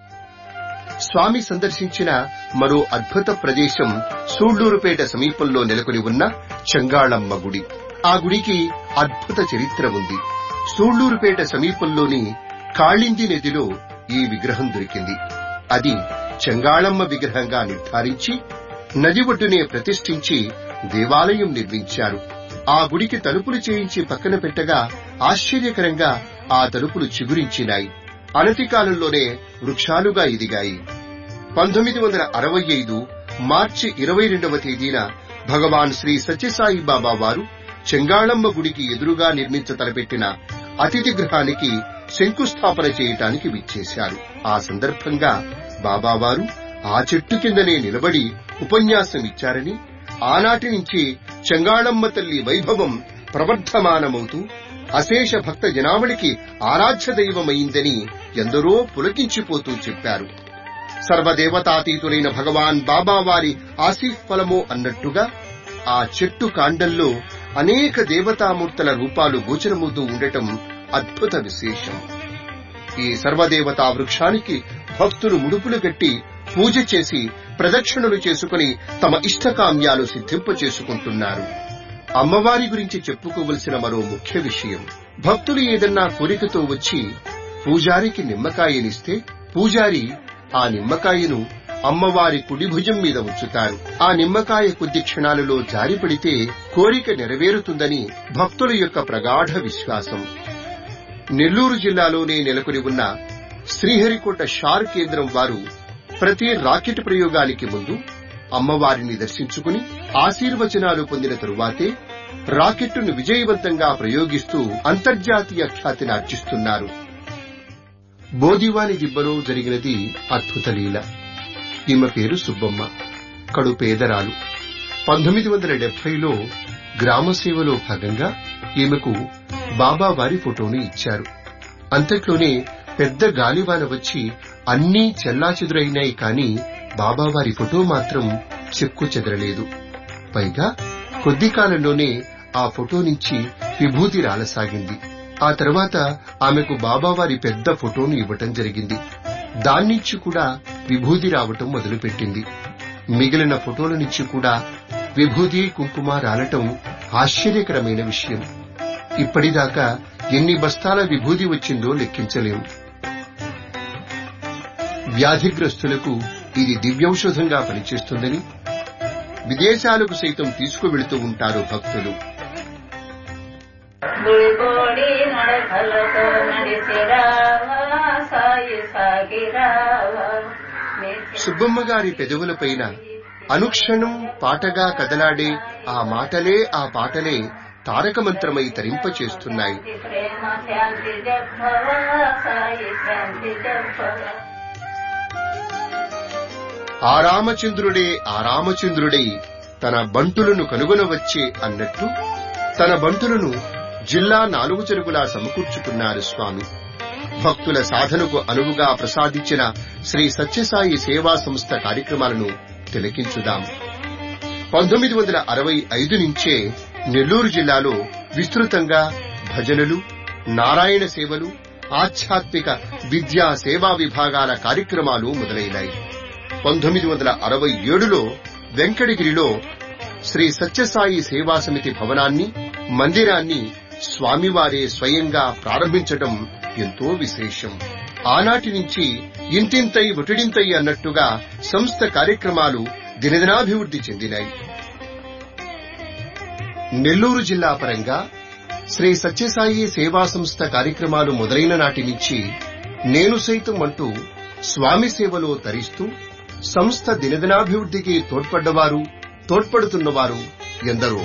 H: స్వామి సందర్శించిన మరో అద్భుత ప్రదేశం సూళ్లూరుపేట సమీపంలో నెలకొని ఉన్న చెంగాళమ్మ గుడి ఆ గుడికి అద్భుత చరిత్ర ఉంది సూళ్లూరుపేట సమీపంలోని కాళింది నదిలో ఈ విగ్రహం దొరికింది అది చెంగాళమ్మ విగ్రహంగా నిర్ధారించి నది ఒడ్డునే ప్రతిష్ఠించి దేవాలయం నిర్మించారు ఆ గుడికి తలుపులు చేయించి పక్కన పెట్టగా ఆశ్చర్యకరంగా ఆ తలుపులు చిగురించినాయి అనతి కాలంలోనే వృక్షాలుగా ఎదిగాయి పంతొమ్మిది వందల అరవై ఐదు మార్చి ఇరవై రెండవ తేదీన భగవాన్ శ్రీ సత్యసాయి బాబా వారు చెంగాళమ్మ గుడికి ఎదురుగా నిర్మించ తలపెట్టిన అతిథి గృహానికి శంకుస్థాపన చేయటానికి విచ్చేశారు ఆ సందర్భంగా బాబావారు ఆ చెట్టు కిందనే నిలబడి ఉపన్యాసం ఇచ్చారని ఆనాటి నుంచి చెంగాళమ్మ తల్లి వైభవం ప్రవర్ధమానమవుతూ అశేష భక్త జనావళికి ఆరాధ్య దైవమైందని ఎందరో పులకించిపోతూ చెప్పారు సర్వదేవతాతీతులైన భగవాన్ బాబావారి ఆశీఫలమో అన్నట్టుగా ఆ చెట్టు కాండంలో అనేక దేవతామూర్తుల రూపాలు గోచరమవుతూ ఉండటం అద్భుత విశేషం ఈ సర్వదేవతా వృక్షానికి భక్తులు ముడుపులు గట్టి పూజ చేసి ప్రదక్షిణలు చేసుకుని తమ ఇష్టకామ్యాలు సిద్ధింప చేసుకుంటున్నారు అమ్మవారి గురించి చెప్పుకోవలసిన మరో ముఖ్య విషయం భక్తులు ఏదన్నా కోరికతో వచ్చి పూజారికి నిమ్మకాయనిస్తే పూజారి ఆ నిమ్మకాయను అమ్మవారి కుడి భుజం మీద ఉంచుతారు ఆ నిమ్మకాయ కొద్ది క్షణాలలో జారిపడితే కోరిక నెరవేరుతుందని భక్తుల యొక్క ప్రగాఢ విశ్వాసం నెల్లూరు జిల్లాలోనే నెలకొని ఉన్న శ్రీహరికోట షార్ కేంద్రం వారు ప్రతి రాకెట్ ప్రయోగానికి ముందు అమ్మవారిని దర్శించుకుని ఆశీర్వచనాలు పొందిన తరువాతే రాకెట్టును విజయవంతంగా ప్రయోగిస్తూ అంతర్జాతీయ ఖ్యాతిని ఆర్జిస్తున్నారు బోదివాని దిబ్బలో జరిగినది అద్భుత లీల ఈమె పేరు సుబ్బమ్మ కడు పేదరాలు పంతొమ్మిది వందల డెబ్బైలో గ్రామ సేవలో భాగంగా ఈమెకు బాబావారి ఫోటోను ఇచ్చారు అంతట్లోనే పెద్ద గాలివాన వచ్చి అన్నీ చెల్లాచెదురైనాయి కాని బాబావారి ఫోటో మాత్రం చెక్కు చెదరలేదు పైగా కొద్ది కాలంలోనే ఆ ఫోటో నుంచి విభూతి రాలసాగింది ఆ తర్వాత ఆమెకు బాబావారి పెద్ద ఫోటోను ఇవ్వటం జరిగింది దాన్నించి కూడా విభూతి రావటం మొదలుపెట్టింది మిగిలిన ఫోటోల నుంచి కూడా విభూతి కుంకుమ రాలటం ఆశ్చర్యకరమైన విషయం ఇప్పటిదాకా ఎన్ని బస్తాల విభూతి వచ్చిందో లెక్కించలేం వ్యాధిగ్రస్తులకు ఇది దివ్యౌషధంగా పనిచేస్తుందని విదేశాలకు సైతం తీసుకువెళుతూ ఉంటారు భక్తులు
J: బుల్బోడి నడకలతో నడిసిరావా సాయి సాగిరావా
H: సుబ్బమ్మ గారి పెదవులపైన అనుక్షణం పాటగా కదలాడే ఆ మాటలే ఆ పాటలే తారక మంత్రమై తరింపచేస్తున్నాయి
J: ప్రేమ శాంతి జపవా సాయి శాంతి జపవా
H: ఆ రామచంద్రుడే ఆ రామచంద్రుడై తన బంటులను కనుగొనవచ్చే అన్నట్టు తన బంటులను జిల్లా నాలుగు చెరుగులా సమకూర్చుకున్నారు స్వామి భక్తుల సాధనకు అనువుగా ప్రసాదించిన శ్రీ సత్యసాయి సేవా సంస్థ కార్యక్రమాలను తిలకించుదాం పంతొమ్మిది వందల అరవై ఐదు నుంచే నెల్లూరు జిల్లాలో విస్తృతంగా భజనలు నారాయణ సేవలు ఆధ్యాత్మిక విద్యా సేవా విభాగాల కార్యక్రమాలు మొదలైనాయి పంతొమ్మిది వందల అరవై ఏడులో వెంకటగిరిలో శ్రీ సత్యసాయి సేవా సమితి భవనాన్ని మందిరాన్ని స్వామివారే స్వయంగా ప్రారంభించడం ఎంతో విశేషం ఆనాటి నుంచి ఇంతింతై ఒటిడింతై అన్నట్టుగా సంస్థ కార్యక్రమాలు దినదినాభివృద్ధి చెందినాయి నెల్లూరు జిల్లా పరంగా శ్రీ సత్యసాయి సేవా సంస్థ కార్యక్రమాలు మొదలైన నాటి నుంచి నేను సైతం అంటూ స్వామి సేవలో తరిస్తూ సంస్థ దినదినాభివృద్ధికి తోడ్పడ్డవారు తోడ్పడుతున్నవారు ఎందరో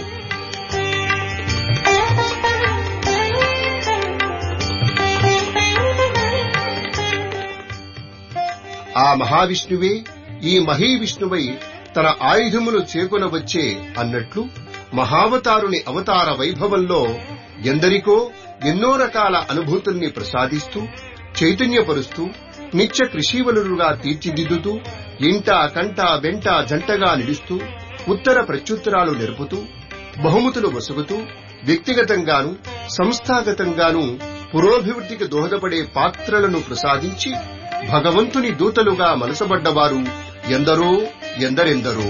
H: ఆ మహావిష్ణువే ఈ మహీవిష్ణువై తన ఆయుధములు చేకొనవచ్చే అన్నట్లు మహావతారుని అవతార వైభవంలో ఎందరికో ఎన్నో రకాల అనుభూతుల్ని ప్రసాదిస్తూ చైతన్యపరుస్తూ నిత్య కృషీవలురుగా తీర్చిదిద్దుతూ ఇంట కంట వెంట జంటగా నిలుస్తూ ఉత్తర ప్రత్యుత్తరాలు నెరుపుతూ బహుమతులు వసుగుతూ వ్యక్తిగతంగాను సంస్థాగతంగాను పురోభివృద్ధికి దోహదపడే పాత్రలను ప్రసాదించి భగవంతుని దూతలుగా మనసబడ్డవారు ఎందరో ఎందరెందరో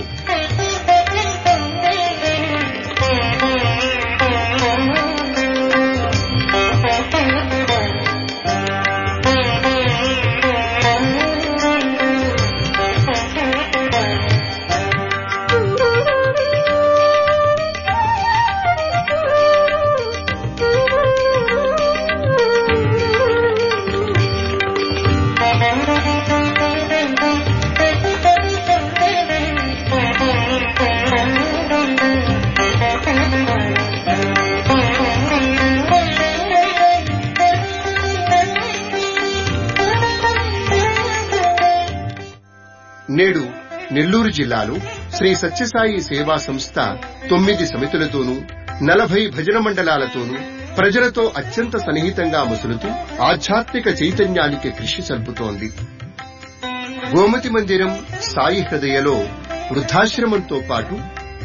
H: నేడు నెల్లూరు జిల్లాలో శ్రీ సత్యసాయి సేవా సంస్థ తొమ్మిది సమితులతోనూ నలభై భజన మండలాలతోనూ ప్రజలతో అత్యంత సన్నిహితంగా ముసులుతూ ఆధ్యాత్మిక చైతన్యానికి కృషి సల్పుతోంది గోమతి మందిరం సాయి హృదయలో వృద్ధాశ్రమంతో పాటు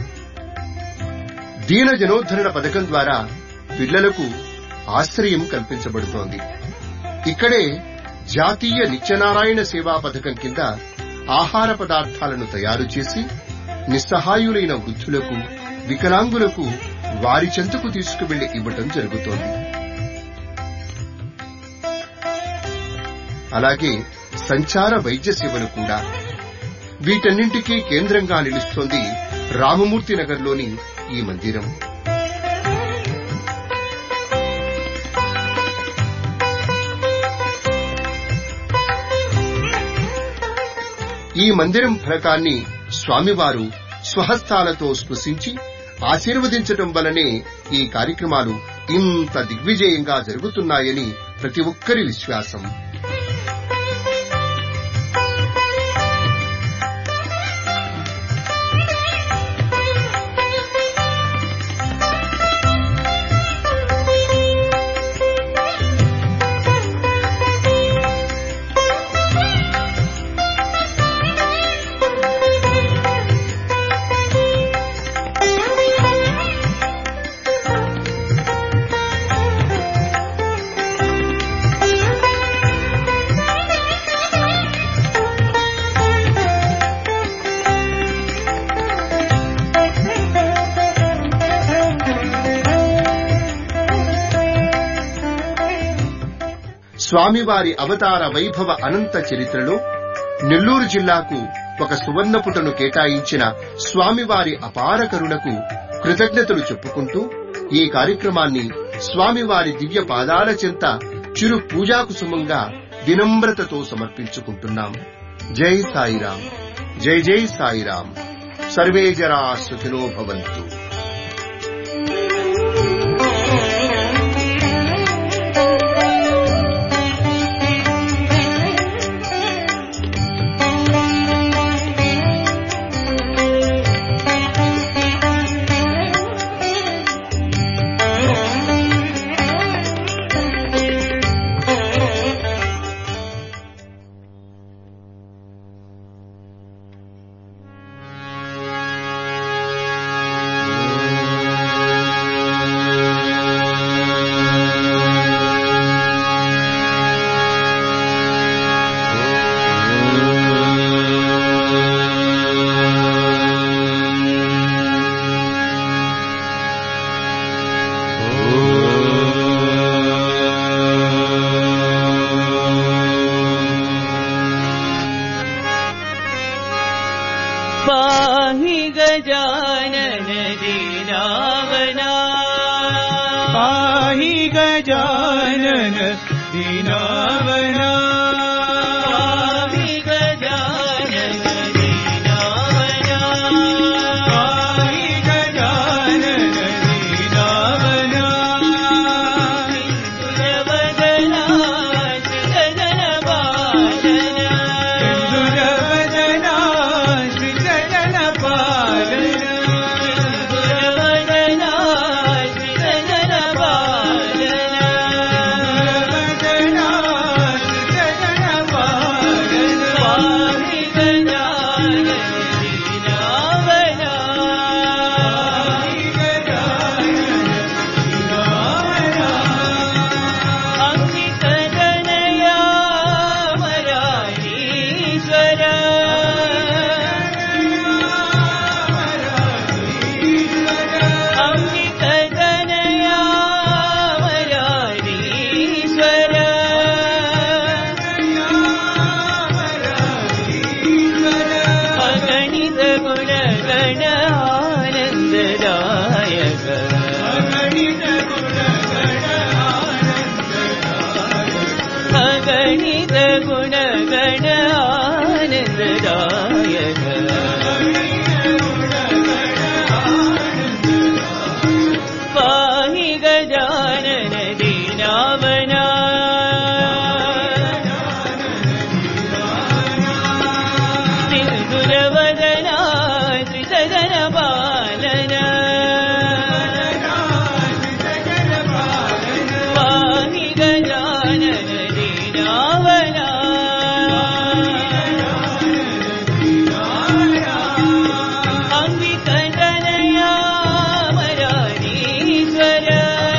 H: దీన జనోద్ధరణ పథకం ద్వారా పిల్లలకు ఆశ్రయం కల్పించబడుతోంది ఇక్కడే జాతీయ నిత్యనారాయణ సేవా పథకం కింద ఆహార పదార్థాలను తయారు చేసి నిస్సహాయులైన వృద్ధులకు వికలాంగులకు వారి చెంతకు తీసుకువెళ్లి ఇవ్వటం జరుగుతోంది అలాగే సంచార వైద్య సేవలు కూడా వీటన్నింటికీ కేంద్రంగా నిలుస్తోంది రామమూర్తి నగర్లోని ఈ మందిరం ఈ మందిరం ఫలకాన్ని స్వామివారు స్వహస్తాలతో స్పృశించి ఆశీర్వదించటం వలనే ఈ కార్యక్రమాలు ఇంత దిగ్విజయంగా జరుగుతున్నాయని ప్రతి ఒక్కరి విశ్వాసం స్వామివారి అవతార వైభవ అనంత చరిత్రలో నెల్లూరు జిల్లాకు ఒక సువర్ణపుటను కేటాయించిన స్వామివారి అపార కరుణకు కృతజ్ఞతలు చెప్పుకుంటూ ఈ కార్యక్రమాన్ని స్వామివారి దివ్య పాదాల చెంత చిరు పూజాకుసుమంగా వినమ్రతతో సమర్పించుకుంటున్నాం జై సాయిరాం జై జై సాయిరాం సర్వే జరా సుఖినో భవంతు
K: पाहि गजानन दीनावना
L: पाहि गजानन दीनावना
K: पाहि गजानन दीनावना
L: पाहि गजानन दीनावना
K: सुरवदना सुरजन पालना
L: सुरवदना श्रीजन पालना
K: सुरवदना सुरजन पालना
L: सुरवदना श्रीजन पालना
K: पाहि गजानन दीनावना अंकितनया मरारीश्वर अंकितनया मरारीश्वर अगणित गुणगण आनन्ददायक अगणित गुणगण आनन्ददायक पाहि गजानन दीनावना सिन्दुरवदना त्रिसदन पालना पाहि गजानन दीनावना अम्बिकतनया मरारीश्वर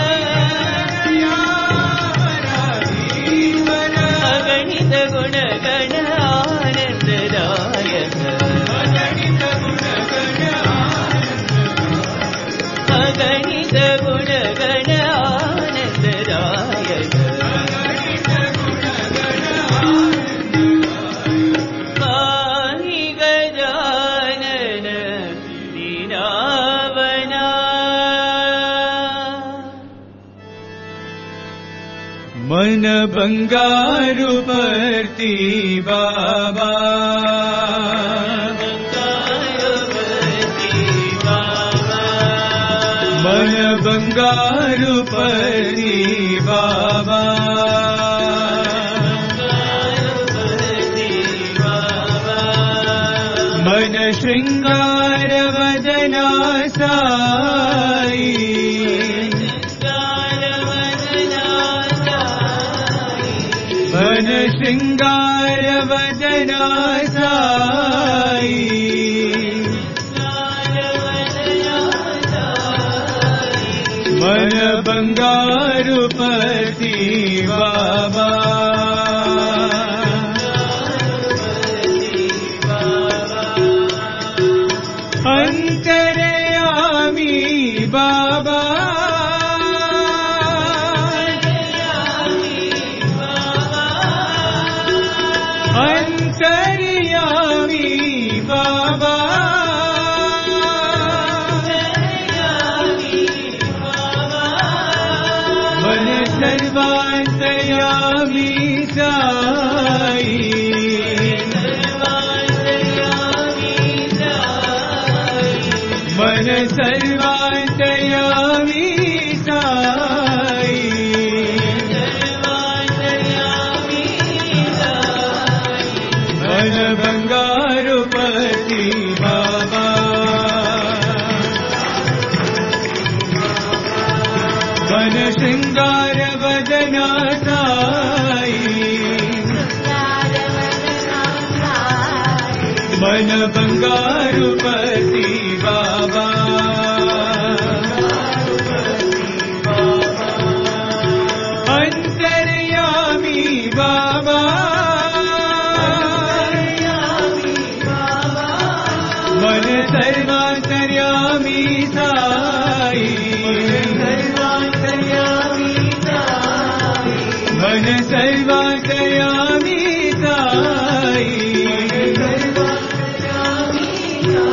K: अगणित गुणगण आनन्ददायक अगणित गुणगण आनन्ददायक पाहि गजानन दीनावना
L: मन बंगारु परती बाबा मन बंगारु परती बाबा मन शृंगार वदना साई मन शृंगार वदना साई मन बंगारु पति बाबा अंतरयामी बाबा अंतरयामी बाबा मन सर्वांतयामी साई मन सर्वांतयामी साई मन बंगारु पति बाबा मन श्रृंगार वदना साई मन बंगारु पति बाबा अंतरयामी बाबा मन सर्वांतर्यामी साई मन सर्वांतर्यामी साई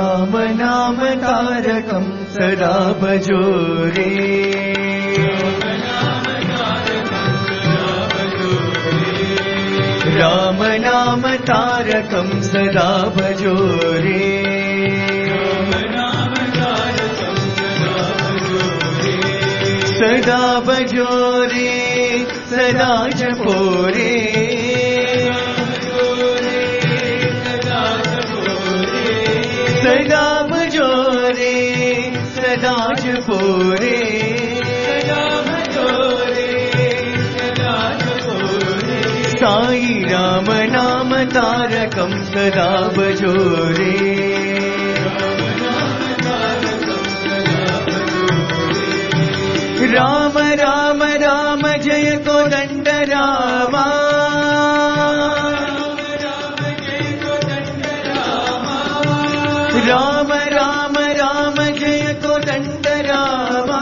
M: राम नाम तारकं सदा भजो रे राम नाम तारकं सदा भजो रे सदा भजो रे सदा जपो रे सदा भजो रे सदा जपो रे साई राम नाम तारकं सदा भजो रे राम राम राम जय कोदण्ड रामा राम राम राम जय कोदण्ड रामा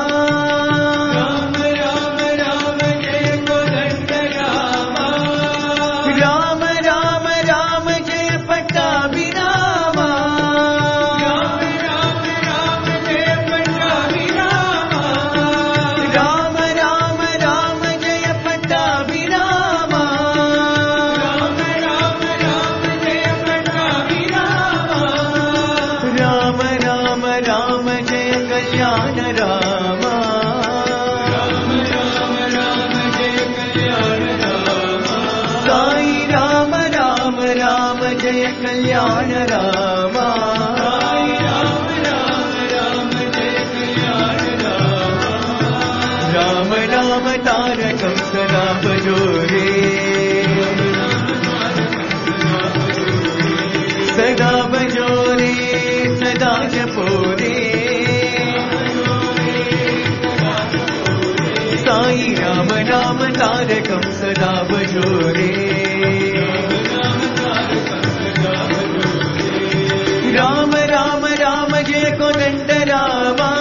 M: राम राम राम जय पट्टाभिरामा राम राम राम जय पट्टाभिरामा राम राम राम जय कल्याण रामा साई राम राम राम जय कल्याण रामा राम राम तारकं सदा भजो रे सदा भजो रे सदा जपो रे साई राम राम तारकं सदा भजो रे राम राम राम जय कोदण्ड रामा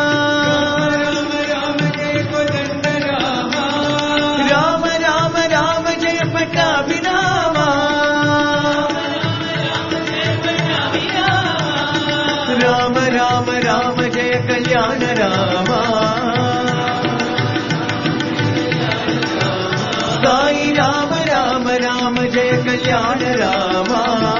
M: राम राम राम जय पट्टाभिरामा राम राम राम जय कल्याण रामा साई राम राम राम जय कल्याण रामा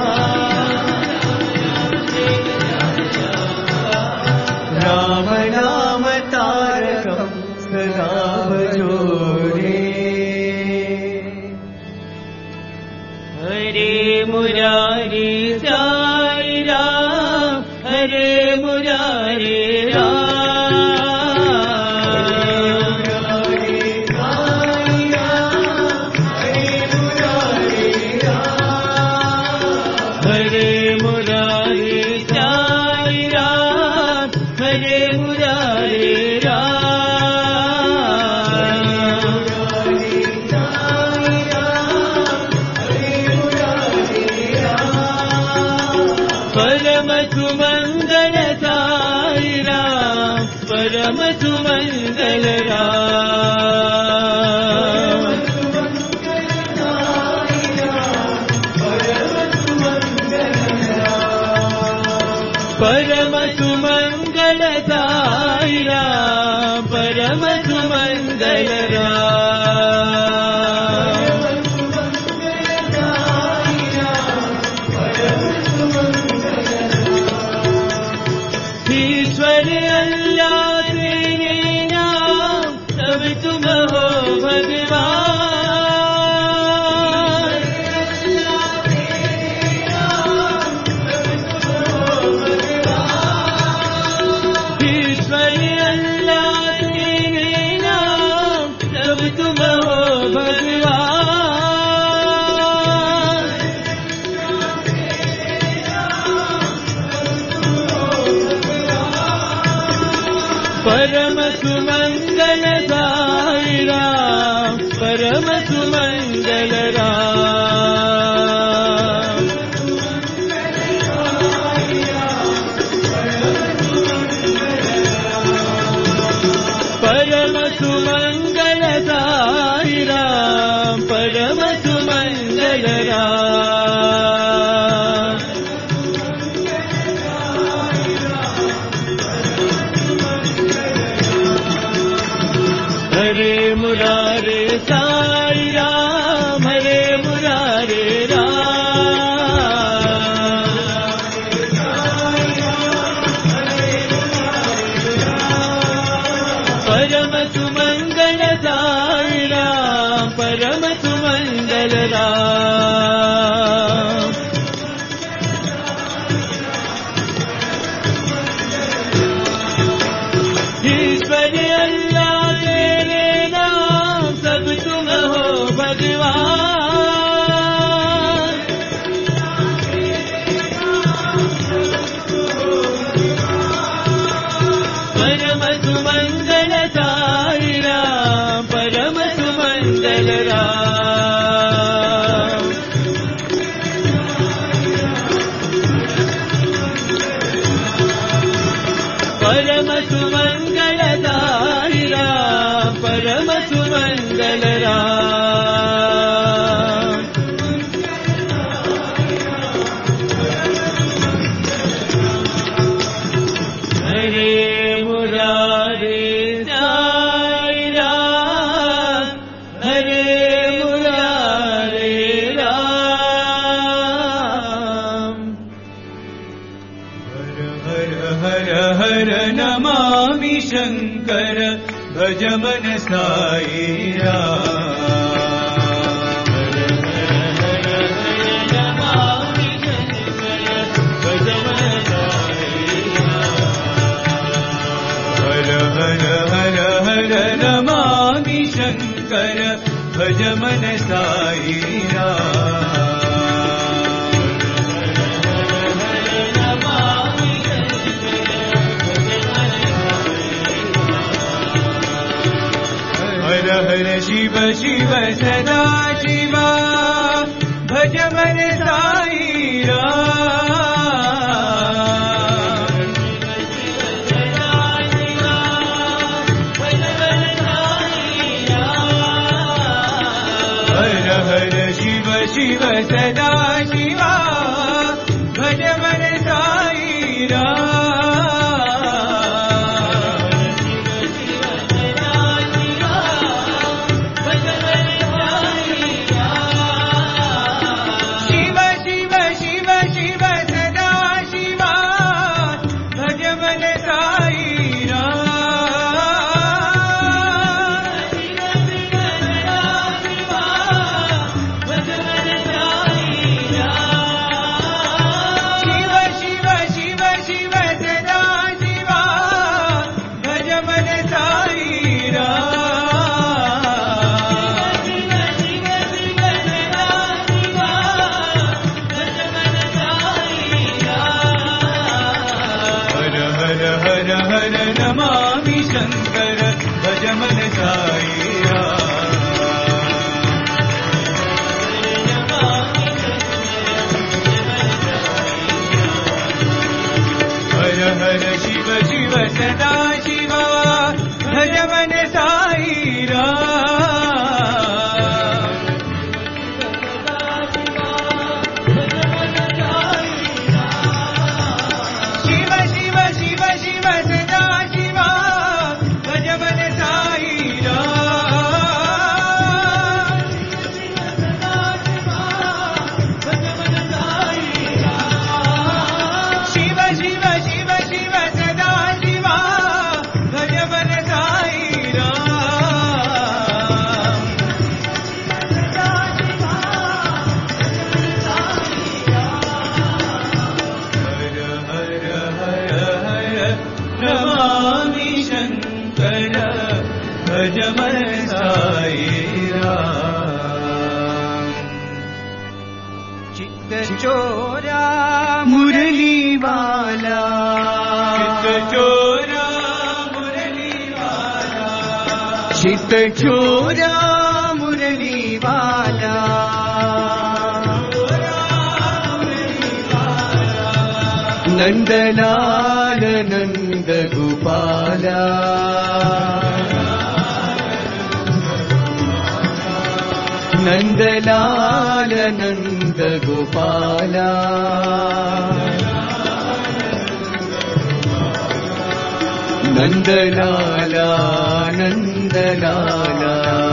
M: राम नाम तारकं सदा भजो रे
K: हरे मुरारी साई राम हरे मुरारी हरे मुरारी साई राम हरे मुरारी परम सुमंगल साई राम परम सुमंगल राम परम सुमंगल साई राम परम सुमंगल राम ईश्वर अल्लाह तेरे नाम सब तुम हो भगवान ईश्वर अल्लाह तेरे नाम सब तुम हो भगवान परम सुमंगल साई राम परम सुमंगल राम परम सुमंगल साई राम परम सुमंगल राम हरे मुरारे साई राम हरे मुरारे राम हर हर हर हर नमामि शङ्कर भज मन साई हर हर हर हर नमामि शङ्कर भज मन साई हर हर शिव शिव सदा शिवा भज मन साई हर हर शिव शिव सदा शिवा भज मन साई शिव शिव शिव शिव सदा शिवा भज मन साई शिव शिव शिव शिव सदा शिवा भज मन साई हर हर हर हर नमामि शङ्कर भज मन साई हर हर शिव शिव सदा शिवा भज मन साई शिव शिव शिव शिव सदा शिवा भज मन साई शिव शिव शिव शिव सदा शिवा भज मन साई हर हर हर हर नमामि शङ्कर भज मन साई चित्त चोरा मुरली वाला चित्त चोरा मुरली वाला चित्त चोरा मुरली वाला नन्दलाल नन्द गोपाला नन्दलाल नन्द गोपाला नन्दलाला नन्दलाला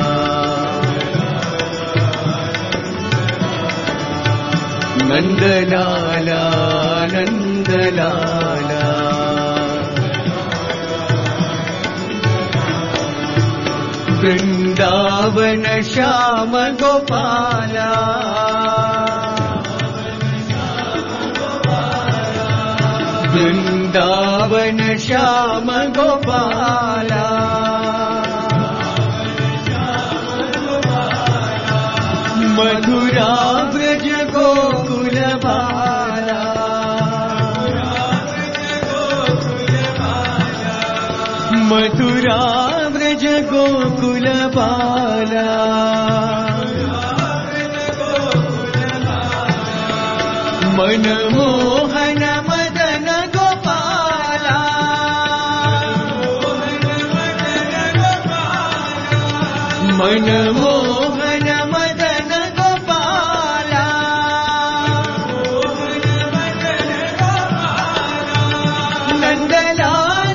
K: नन्दलाला नन्दलाला वृन्दावन श्याम गोपाला वृन्दावन श्याम गोपाला मधुरा व्रज गोकुल बाला मथुरा व्रज गोकुल बाला मनमोहन मदन गोपाला मनमोहन मदन गोपाला नंदलाल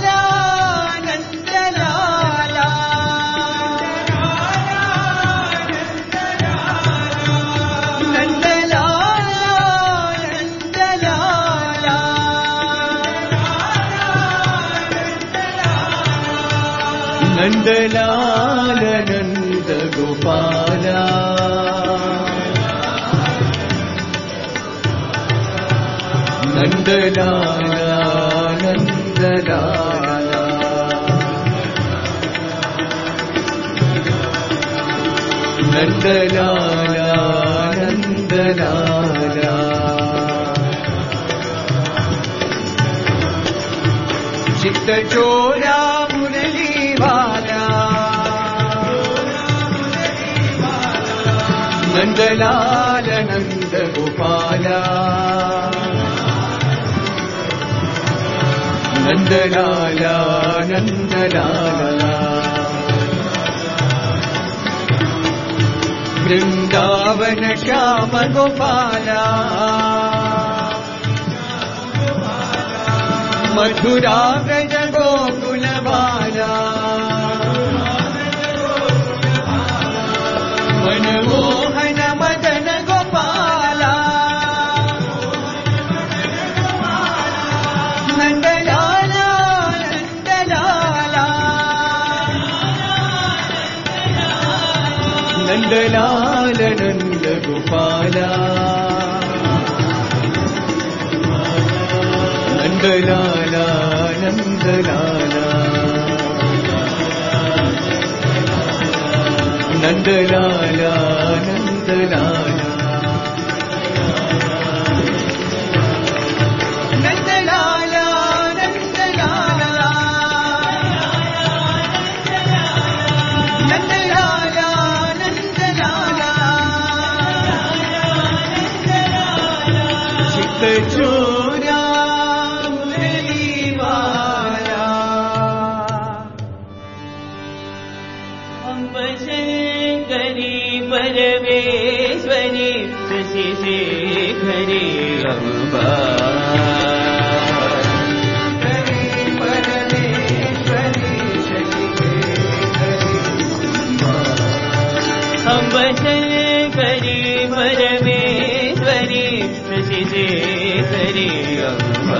M: नन्दलाल नन्द गोपाला नन्दलाला नन्दलाला नन्दलाला नन्दलाला चित्तचोरा मुरलीवाला नन्दलाल नन्द गोपाला नन्दलाला नन्दलाला वृन्दावन श्याम गोपाला मथुरा व्रज गोकुलबाला मनमोहन मदन गोपाला नन्दलाला नन्दलाला नन्दलाल नन्द गोपाला नन्दलाला नन्दलाला नन्दलाला नन्दलाला नन्दलाला नन्दलाला नन्दलाला नन्दलाला चित्तचोरा मुरलीवाला
N: अम्बशङ्करी परमेश्वरी शशिशेखरी अम्बा अम्बशङ्करी परमेश्वरी शशिशेखरी अम्बा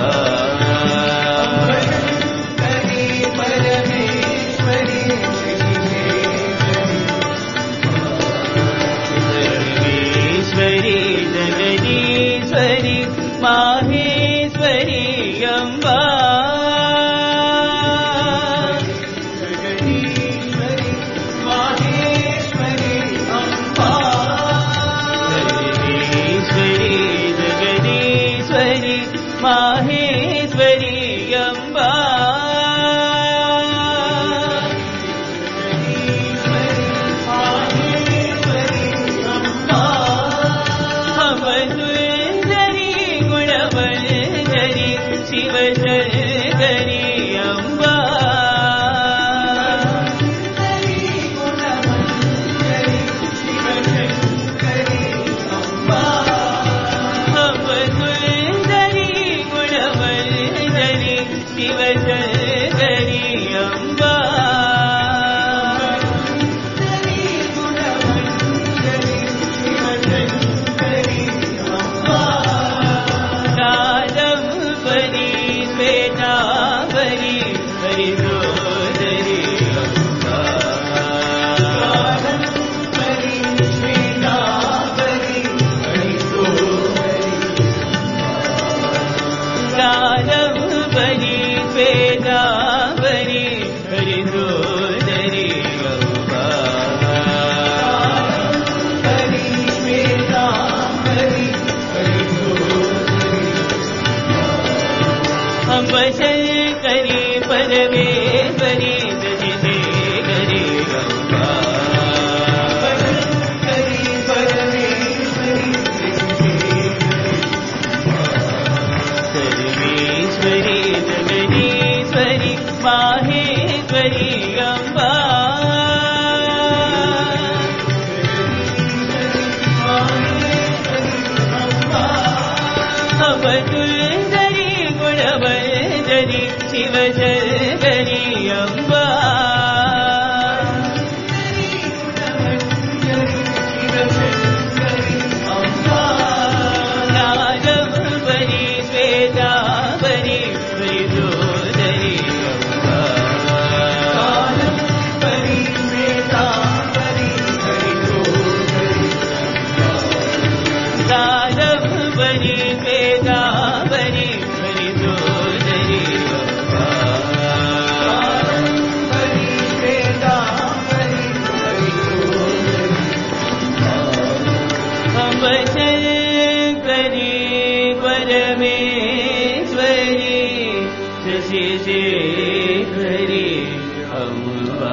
N: सर्वेश्वरी जगदीश्वरी माहेश्वरी अम्बा सर्वेश्वरी जगदीश्वरी माहेश्वरी अम्बा सुन्दरी गुणवन्दरी शिवशङ्करी अम्बा सुन्दरी गुणवन्दरी शिवशङ्करी अम्बा कादम्बरी श्वेताम्बरी हरिदोदरी अम्बा कादम्बरी श्वेताम्बरी हरिदोदरी अम्बा अम्बशङ्करी परमेश्वरी दजिशेखरी अम्बा सर्वेश्वरी जगदीश्वरी माहेश्वरी अम्बा अवतुन्दरी गुणवन्दरी शिवशङ्करी अम्बा नागम्बरी श्वेताम्बरी हरिदोदरी अम्बा हरे अम्बा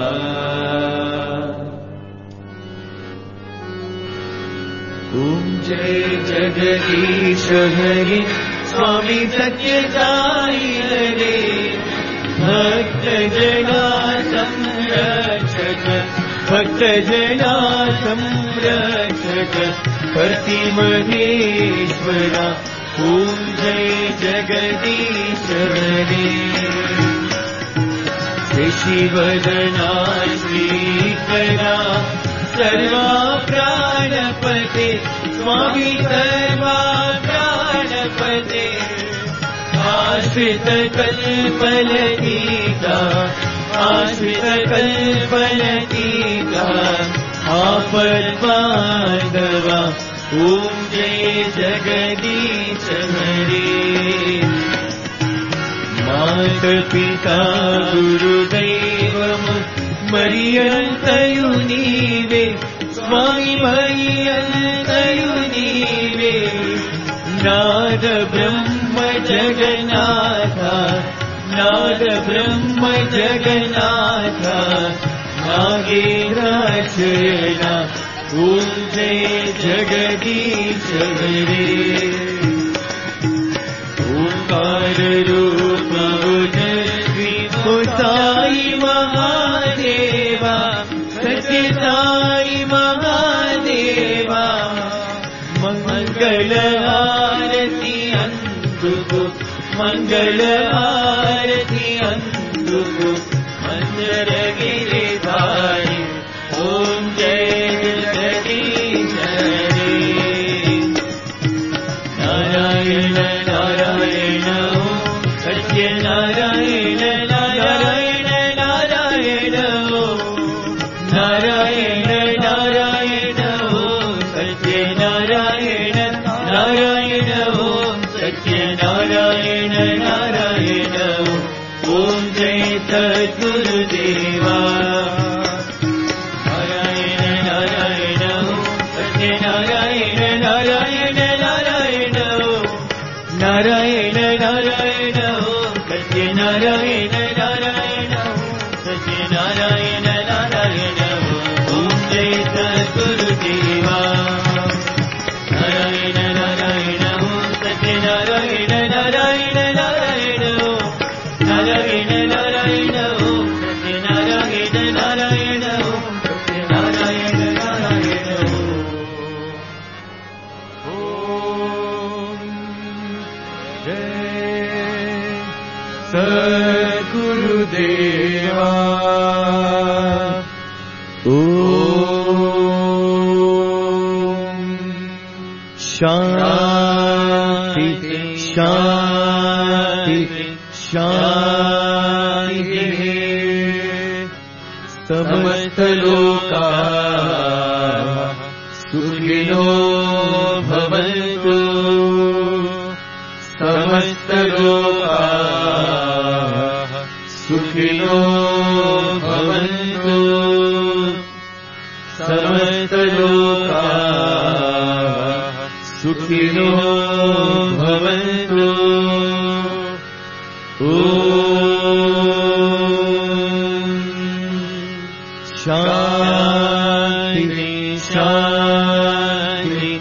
N: ॐ जय जगदीश हरे स्वामी सत्य साई हरे भक्त जना संरक्षक भक्त जना संरक्षक पति महेश्वरा ॐ जय जगदीश हरे शशिवदना श्रीकरा सर्वा प्राणपते स्वामी सर्वा प्राणपते आश्रित कल्पलतीका आश्रित कल्पलतीका आपद्बान्धवा ॐ जय जगदीश हरे मात पिता गुरुदैवम् मर्यन्तयु नीवे स्वामि मर्यन्तयु नीवे नाद ब्रह्म जगन्नाथ नाद ब्रह्म जगन्नाथ नागेन्द्राशयना ॐ जय जगदीश हरे ओंकार रूप उदर्विभो साई महादेवा सत्य साई महादेवा मंगल आरती अंदुको मंगल आरती अंदुको मंदर गिरिधारी ओम जय जगदीश हरे नारायण नारायण सत्य नारायण नारायण नारायण नारायण नारायण सत्य नारायण नारायण सत्य नारायण नारायण ॐ जय सद्गुरुदेवा नारायण नारायण सत्य नारायण नारायण नारायण नारायण नारायण सत्य नारायण नारायण सत्य नारायण नारायण ॐ जय सद्गुरुदेवा नारायण नारायण सत्य नारायण नारायण नारायण नारायण नारायण सत्य नारायण नारायण सत्य नारायण नारायण
L: सद्गुरुदेवा
N: शान्ति शान्ति शान्तिः समस्तलोका सुखिनो भवन्तु समस्तलोका सुखिनो भवन्तु समस्तलोका सुखिनो भवन्तु ॐ शान्ति शान्ति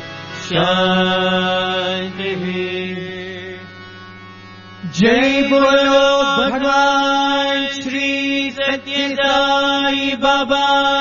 N: शान्तिः जय बोलो भगवान श्री सत्य साई बाबा